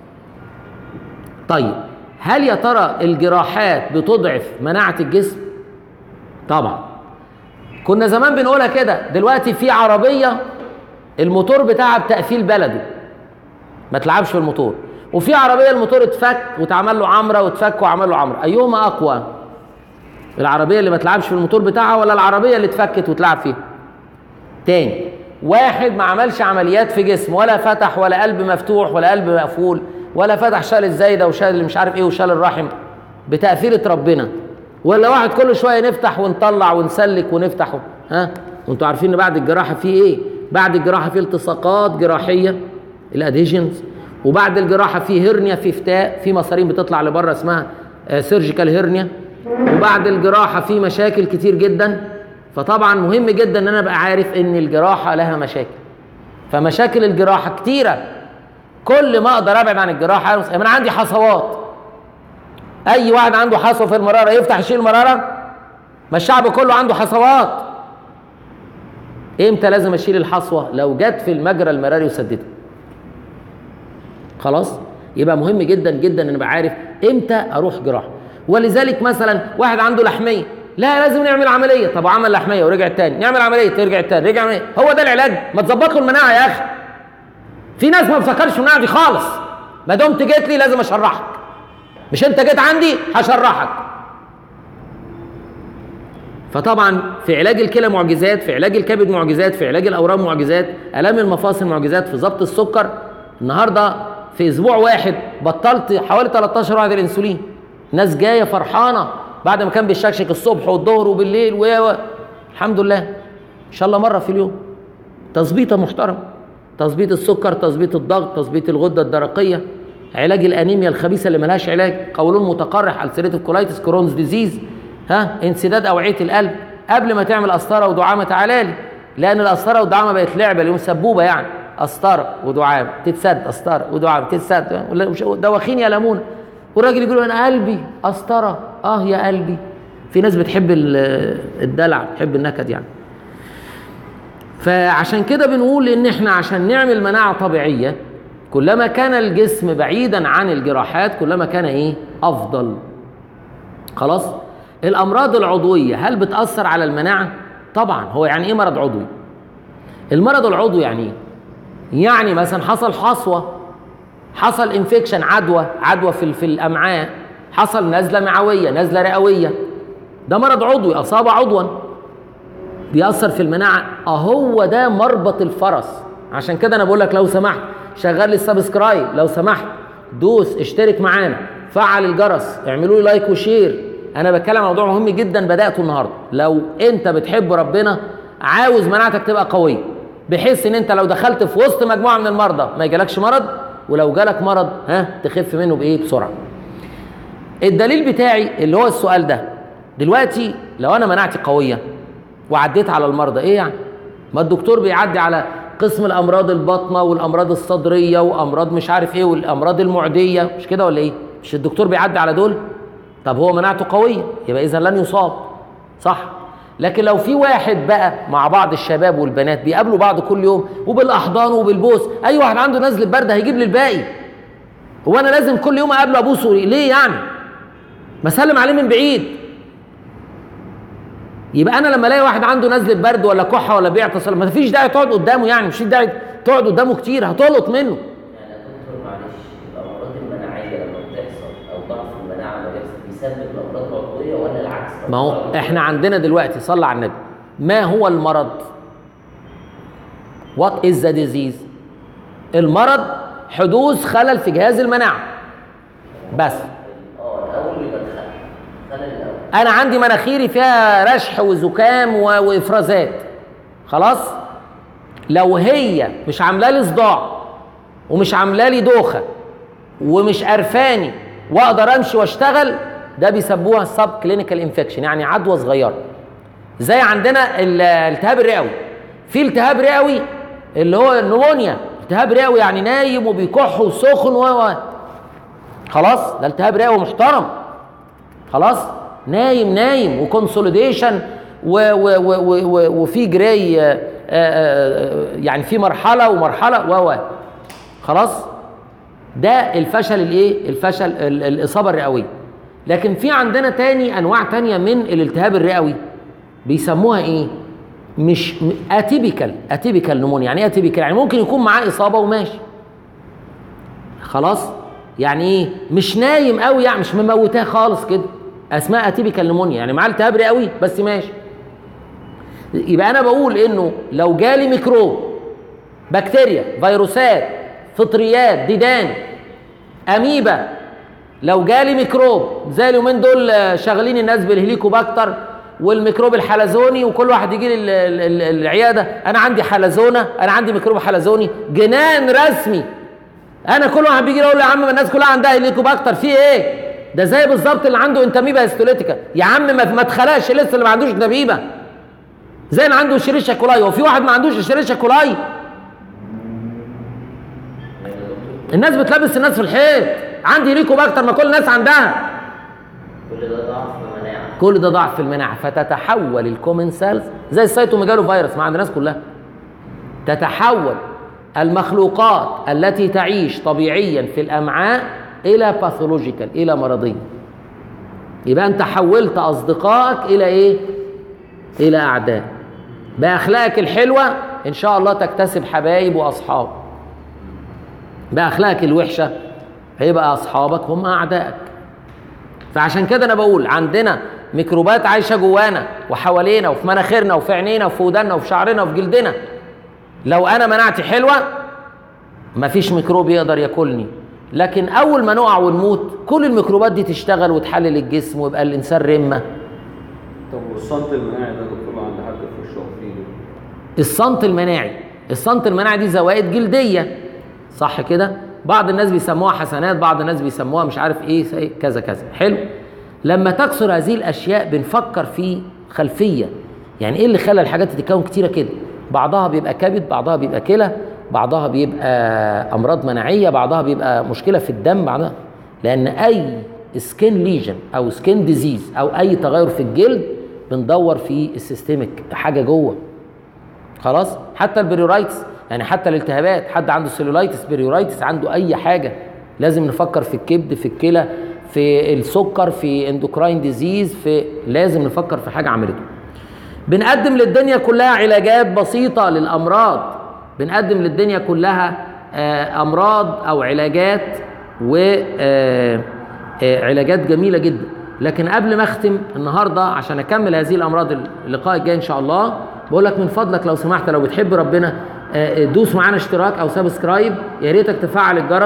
[SPEAKER 1] طيب هل يا ترى الجراحات بتضعف مناعه الجسم طبعا كنا زمان بنقولها كده دلوقتي في عربيه الموتور بتاعها بتقفيل بلده ما تلعبش في الموتور وفي عربيه الموتور اتفك واتعمل له عمره واتفك وعمل له عمره ايهما اقوى العربيه اللي ما تلعبش في الموتور بتاعها ولا العربيه اللي اتفكت وتلعب فيها تاني واحد ما عملش عمليات في جسم ولا فتح ولا قلب مفتوح ولا قلب مقفول ولا فتح شال الزايده وشال اللي مش عارف ايه وشال الرحم بتقفيله ربنا ولا واحد كل شويه نفتح ونطلع ونسلك ونفتح ها وانتوا عارفين ان بعد الجراحه في ايه بعد الجراحه في التصاقات جراحيه الادهيجنز وبعد الجراحه في هرنيا في فتاء في مصارين بتطلع لبره اسمها سيرجيكال هرنيا وبعد الجراحه في مشاكل كتير جدا فطبعا مهم جدا ان انا ابقى عارف ان الجراحه لها مشاكل فمشاكل الجراحه كتيره كل ما اقدر ابعد عن الجراحه انا عندي حصوات اي واحد عنده حصوه في المراره يفتح يشيل المراره ما الشعب كله عنده حصوات امتى لازم اشيل الحصوه لو جت في المجرى المراري وسدته خلاص يبقى مهم جدا جدا ان ابقى عارف امتى اروح جراحه ولذلك مثلا واحد عنده لحميه لا لازم نعمل عمليه طب عمل لحميه ورجع تاني نعمل عمليه ترجع تاني رجع عملية. هو ده العلاج ما تظبط له المناعه يا اخي في ناس ما بتفكرش في المناعه دي خالص ما دمت جيت لي لازم اشرحك مش انت جيت عندي هشرحك فطبعا في علاج الكلى معجزات في علاج الكبد معجزات في علاج الاورام معجزات الام المفاصل معجزات في ضبط السكر النهارده في اسبوع واحد بطلت حوالي 13 واحد الانسولين ناس جايه فرحانه بعد ما كان بيشكشك الصبح والظهر وبالليل و و- الحمد لله ان شاء الله مره في اليوم تظبيطه محترم تظبيط السكر تظبيط الضغط تظبيط الغده الدرقيه علاج الانيميا الخبيثه اللي ملهاش علاج قولون متقرح السيريتيف كولايتس كرونز ديزيز ها انسداد اوعيه القلب قبل ما تعمل قسطره ودعامه تعالى لي لان القسطره والدعامه بقت لعبه اليوم سبوبه يعني قسطره ودعامه تتسد قسطره ودعامه تتسد ولا مش- دواخين يا ليمونه والراجل يقول انا قلبي قسطره اه يا قلبي في ناس بتحب ال- الدلع بتحب النكد يعني فعشان كده بنقول ان احنا عشان نعمل مناعه طبيعيه كلما كان الجسم بعيدا عن الجراحات كلما كان ايه افضل خلاص الامراض العضويه هل بتاثر على المناعه طبعا هو يعني ايه مرض عضوي المرض العضوي يعني ايه يعني مثلا حصل حصوه حصل انفكشن عدوى عدوى في في الامعاء حصل نزله معويه نزله رئويه ده مرض عضوي اصاب عضوا بيأثر في المناعه اهو ده مربط الفرس عشان كده انا بقول لك لو سمحت شغل لي السبسكرايب لو سمحت دوس اشترك معانا فعل الجرس اعملوا لي لايك وشير انا بتكلم عن موضوع مهم جدا بداته النهارده لو انت بتحب ربنا عاوز مناعتك تبقى قويه بحيث ان انت لو دخلت في وسط مجموعه من المرضى ما يجيلكش مرض ولو جالك مرض ها تخف منه بايه بسرعه الدليل بتاعي اللي هو السؤال ده دلوقتي لو انا مناعتي قويه وعديت على المرضى ايه يعني ما الدكتور بيعدي على قسم الامراض الباطنه والامراض الصدريه وامراض مش عارف ايه والامراض المعديه مش كده ولا ايه مش الدكتور بيعدي على دول طب هو مناعته قويه يبقى اذا لن يصاب صح لكن لو في واحد بقى مع بعض الشباب والبنات بيقابلوا بعض كل يوم وبالاحضان وبالبوس اي واحد عنده نزله برد هيجيب لي الباقي هو انا لازم كل يوم اقابله ابوسه ليه يعني ما اسلم عليه من بعيد يبقى انا لما الاقي واحد عنده نزله برد ولا كحه ولا بيعطس ما فيش داعي تقعد قدامه يعني مش داعي تقعد قدامه كتير هتلقط منه
[SPEAKER 2] يعني يا دكتور معلش الامراض المناعيه لما بتحصل او ضعف المناعه لما بيحصل بيسبب الامراض العضويه ولا العكس؟
[SPEAKER 1] ما هو احنا عندنا دلوقتي صلى على النبي ما هو المرض وات از ذا ديزيز المرض حدوث خلل في جهاز المناعه بس
[SPEAKER 2] اه الاول بيبقى الخلل الخلل الاول
[SPEAKER 1] انا عندي مناخيري فيها رشح وزكام و- وافرازات خلاص لو هي مش عامله لي صداع ومش عامله لي دوخه ومش قرفاني واقدر امشي واشتغل ده بيسموها سب كلينيكال انفكشن يعني عدوى صغيره زي عندنا ال- الالتهاب الرئوي في التهاب رئوي اللي هو النمونيا التهاب رئوي يعني نايم وبيكح وسخن و و- خلاص ده التهاب رئوي محترم خلاص نايم نايم وكونسوليديشن و و و و و وفي جراي آه، آه، آه، يعني في مرحله ومرحله و و خلاص ده الفشل الايه الفشل ال- الاصابه الرئويه لكن في عندنا تاني انواع تانية من الالتهاب الرئوي بيسموها ايه مش اتيبيكال اتيبيكال نمونيا يعني ايه اتيبيكال يعني ممكن يكون معاه اصابه وماشي خلاص يعني ايه مش نايم قوي يعني مش مموتاه خالص كده اسمها اتيبيكال نمونيا يعني معاه التهاب رئوي بس ماشي يبقى انا بقول انه لو جالي ميكروب بكتيريا فيروسات فطريات ديدان اميبا لو جالي ميكروب زي اليومين دول آه، شغالين الناس بالهليكوباكتر والميكروب الحلزوني وكل واحد يجي لي ال- ال- ال- العياده انا عندي حلزونه انا عندي ميكروب حلزوني جنان رسمي انا كل واحد بيجي يقول لي يا عم ما الناس كلها عندها هليكوباكتر في ايه ده زي بالظبط اللي عنده انتاميبا هيستوليتيكا يا عم ما ما اتخلقش لسه اللي ما عندوش انتاميبا زي اللي عنده شريشة كولاي هو في واحد ما عندوش شريشة كولاي الناس بتلبس الناس في الحيط عندي هليكوباكتر ما كل الناس عندها
[SPEAKER 2] كل ده ضعف مناعه
[SPEAKER 1] كل ده ضعف في المناعه فتتحول الكومن سيلز زي السيتوميجالو فيروس ما عند الناس كلها تتحول المخلوقات التي تعيش طبيعيا في الامعاء الى باثولوجيكال الى مرضيه يبقى انت حولت اصدقائك الى ايه الى اعداء باخلاقك الحلوه ان شاء الله تكتسب حبايب واصحاب باخلاقك الوحشه هيبقى اصحابك هم اعدائك فعشان كده انا بقول عندنا ميكروبات عايشه جوانا وحوالينا وفي مناخيرنا وفي عينينا وفي ودنا وفي شعرنا وفي جلدنا لو انا مناعتي حلوه مفيش ميكروب يقدر ياكلني لكن اول ما نقع ونموت كل الميكروبات دي تشتغل وتحلل الجسم ويبقى الانسان رمه
[SPEAKER 3] طب والصمت المناعي ده دكتور عند حد في وشه في ايده
[SPEAKER 1] الصمت المناعي الصمت المناعي دي زوائد جلديه صح كده بعض الناس بيسموها حسنات بعض الناس بيسموها مش عارف ايه زي كذا كذا حلو لما تكثر هذه الاشياء بنفكر في خلفيه يعني ايه اللي خلى الحاجات تتكون كتيره كده بعضها بيبقى كبد بعضها بيبقى كلى بعضها بيبقى امراض مناعيه بعضها بيبقى مشكله في الدم بعضها لان اي سكين ليجن او سكين ديزيز او اي تغير في الجلد بندور في السيستمك حاجه جوه خلاص حتى البريورايتس يعني حتى الالتهابات حد عنده سيلولايتس بريورايتس عنده اي حاجه لازم نفكر في الكبد في الكلى في السكر في اندوكراين ديزيز في لازم نفكر في حاجه عملته بنقدم للدنيا كلها علاجات بسيطه للامراض بنقدم للدنيا كلها آه، امراض او علاجات وعلاجات جميله جدا لكن قبل ما اختم النهارده عشان اكمل هذه الامراض اللقاء الجاي ان شاء الله بقول لك من فضلك لو سمحت لو بتحب ربنا آه، دوس معانا اشتراك او سبسكرايب يا ريتك تفعل الجرس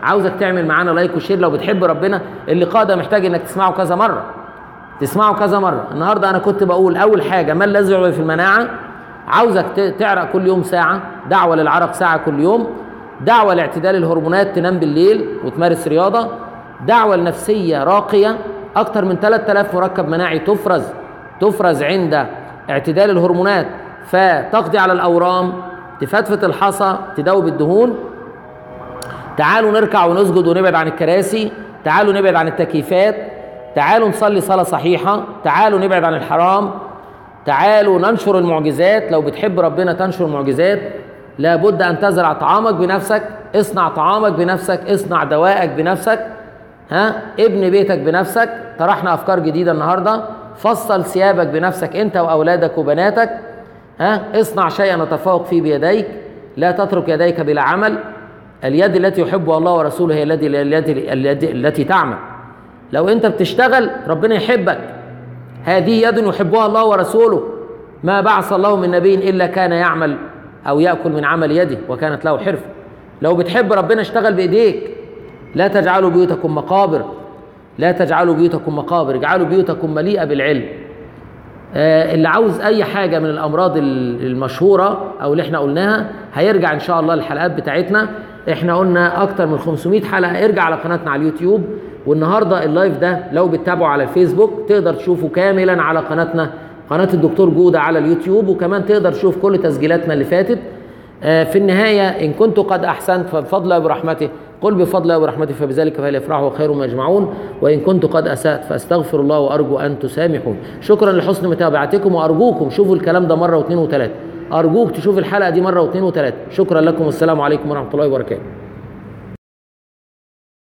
[SPEAKER 1] عاوزك تعمل معانا لايك وشير لو بتحب ربنا اللقاء ده محتاج انك تسمعه كذا مره تسمعه كذا مره النهارده انا كنت بقول اول حاجه ما الذي يعمل في المناعه عاوزك ت- تعرق كل يوم ساعه دعوه للعرق ساعه كل يوم دعوه لاعتدال الهرمونات تنام بالليل وتمارس رياضه دعوه لنفسيه راقيه اكتر من 3000 مركب مناعي تفرز تفرز عند اعتدال الهرمونات فتقضي على الاورام تفتفت الحصى تدوب الدهون تعالوا نركع ونسجد ونبعد عن الكراسي تعالوا نبعد عن التكييفات تعالوا نصلي صلاة صحيحة تعالوا نبعد عن الحرام تعالوا ننشر المعجزات لو بتحب ربنا تنشر المعجزات لابد أن تزرع طعامك بنفسك اصنع طعامك بنفسك اصنع دوائك بنفسك ها ابن بيتك بنفسك طرحنا أفكار جديدة النهاردة فصل ثيابك بنفسك أنت وأولادك وبناتك ها اصنع شيئا نتفوق فيه بيديك لا تترك يديك بلا عمل اليد التي يحبها الله ورسوله هي التي التي التي, التي تعمل لو انت بتشتغل ربنا يحبك هذه يد يحبها الله ورسوله ما بعث الله من نبي الا كان يعمل او ياكل من عمل يده وكانت له حرفه لو بتحب ربنا اشتغل بايديك لا تجعلوا بيوتكم مقابر لا تجعلوا بيوتكم مقابر اجعلوا بيوتكم مليئه بالعلم آه، اللي عاوز اي حاجه من الامراض ال- المشهوره او اللي احنا قلناها هيرجع ان شاء الله الحلقات بتاعتنا احنا قلنا اكتر من 500 حلقه ارجع على قناتنا على اليوتيوب والنهارده اللايف ده لو بتتابعه على الفيسبوك تقدر تشوفه كاملا على قناتنا قناه الدكتور جوده على اليوتيوب وكمان تقدر تشوف كل تسجيلاتنا اللي فاتت آه، في النهايه ان كنت قد احسنت فبفضل الله وبرحمته قل بفضل الله وبرحمته فبذلك فليفرحوا خير ما يجمعون وان كنت قد اسات فاستغفر الله وارجو ان تسامحون شكرا لحسن متابعتكم وارجوكم شوفوا الكلام ده مره واثنين وثلاثه ارجوك تشوف الحلقه دي مره واثنين وثلاثه شكرا لكم والسلام عليكم ورحمه الله وبركاته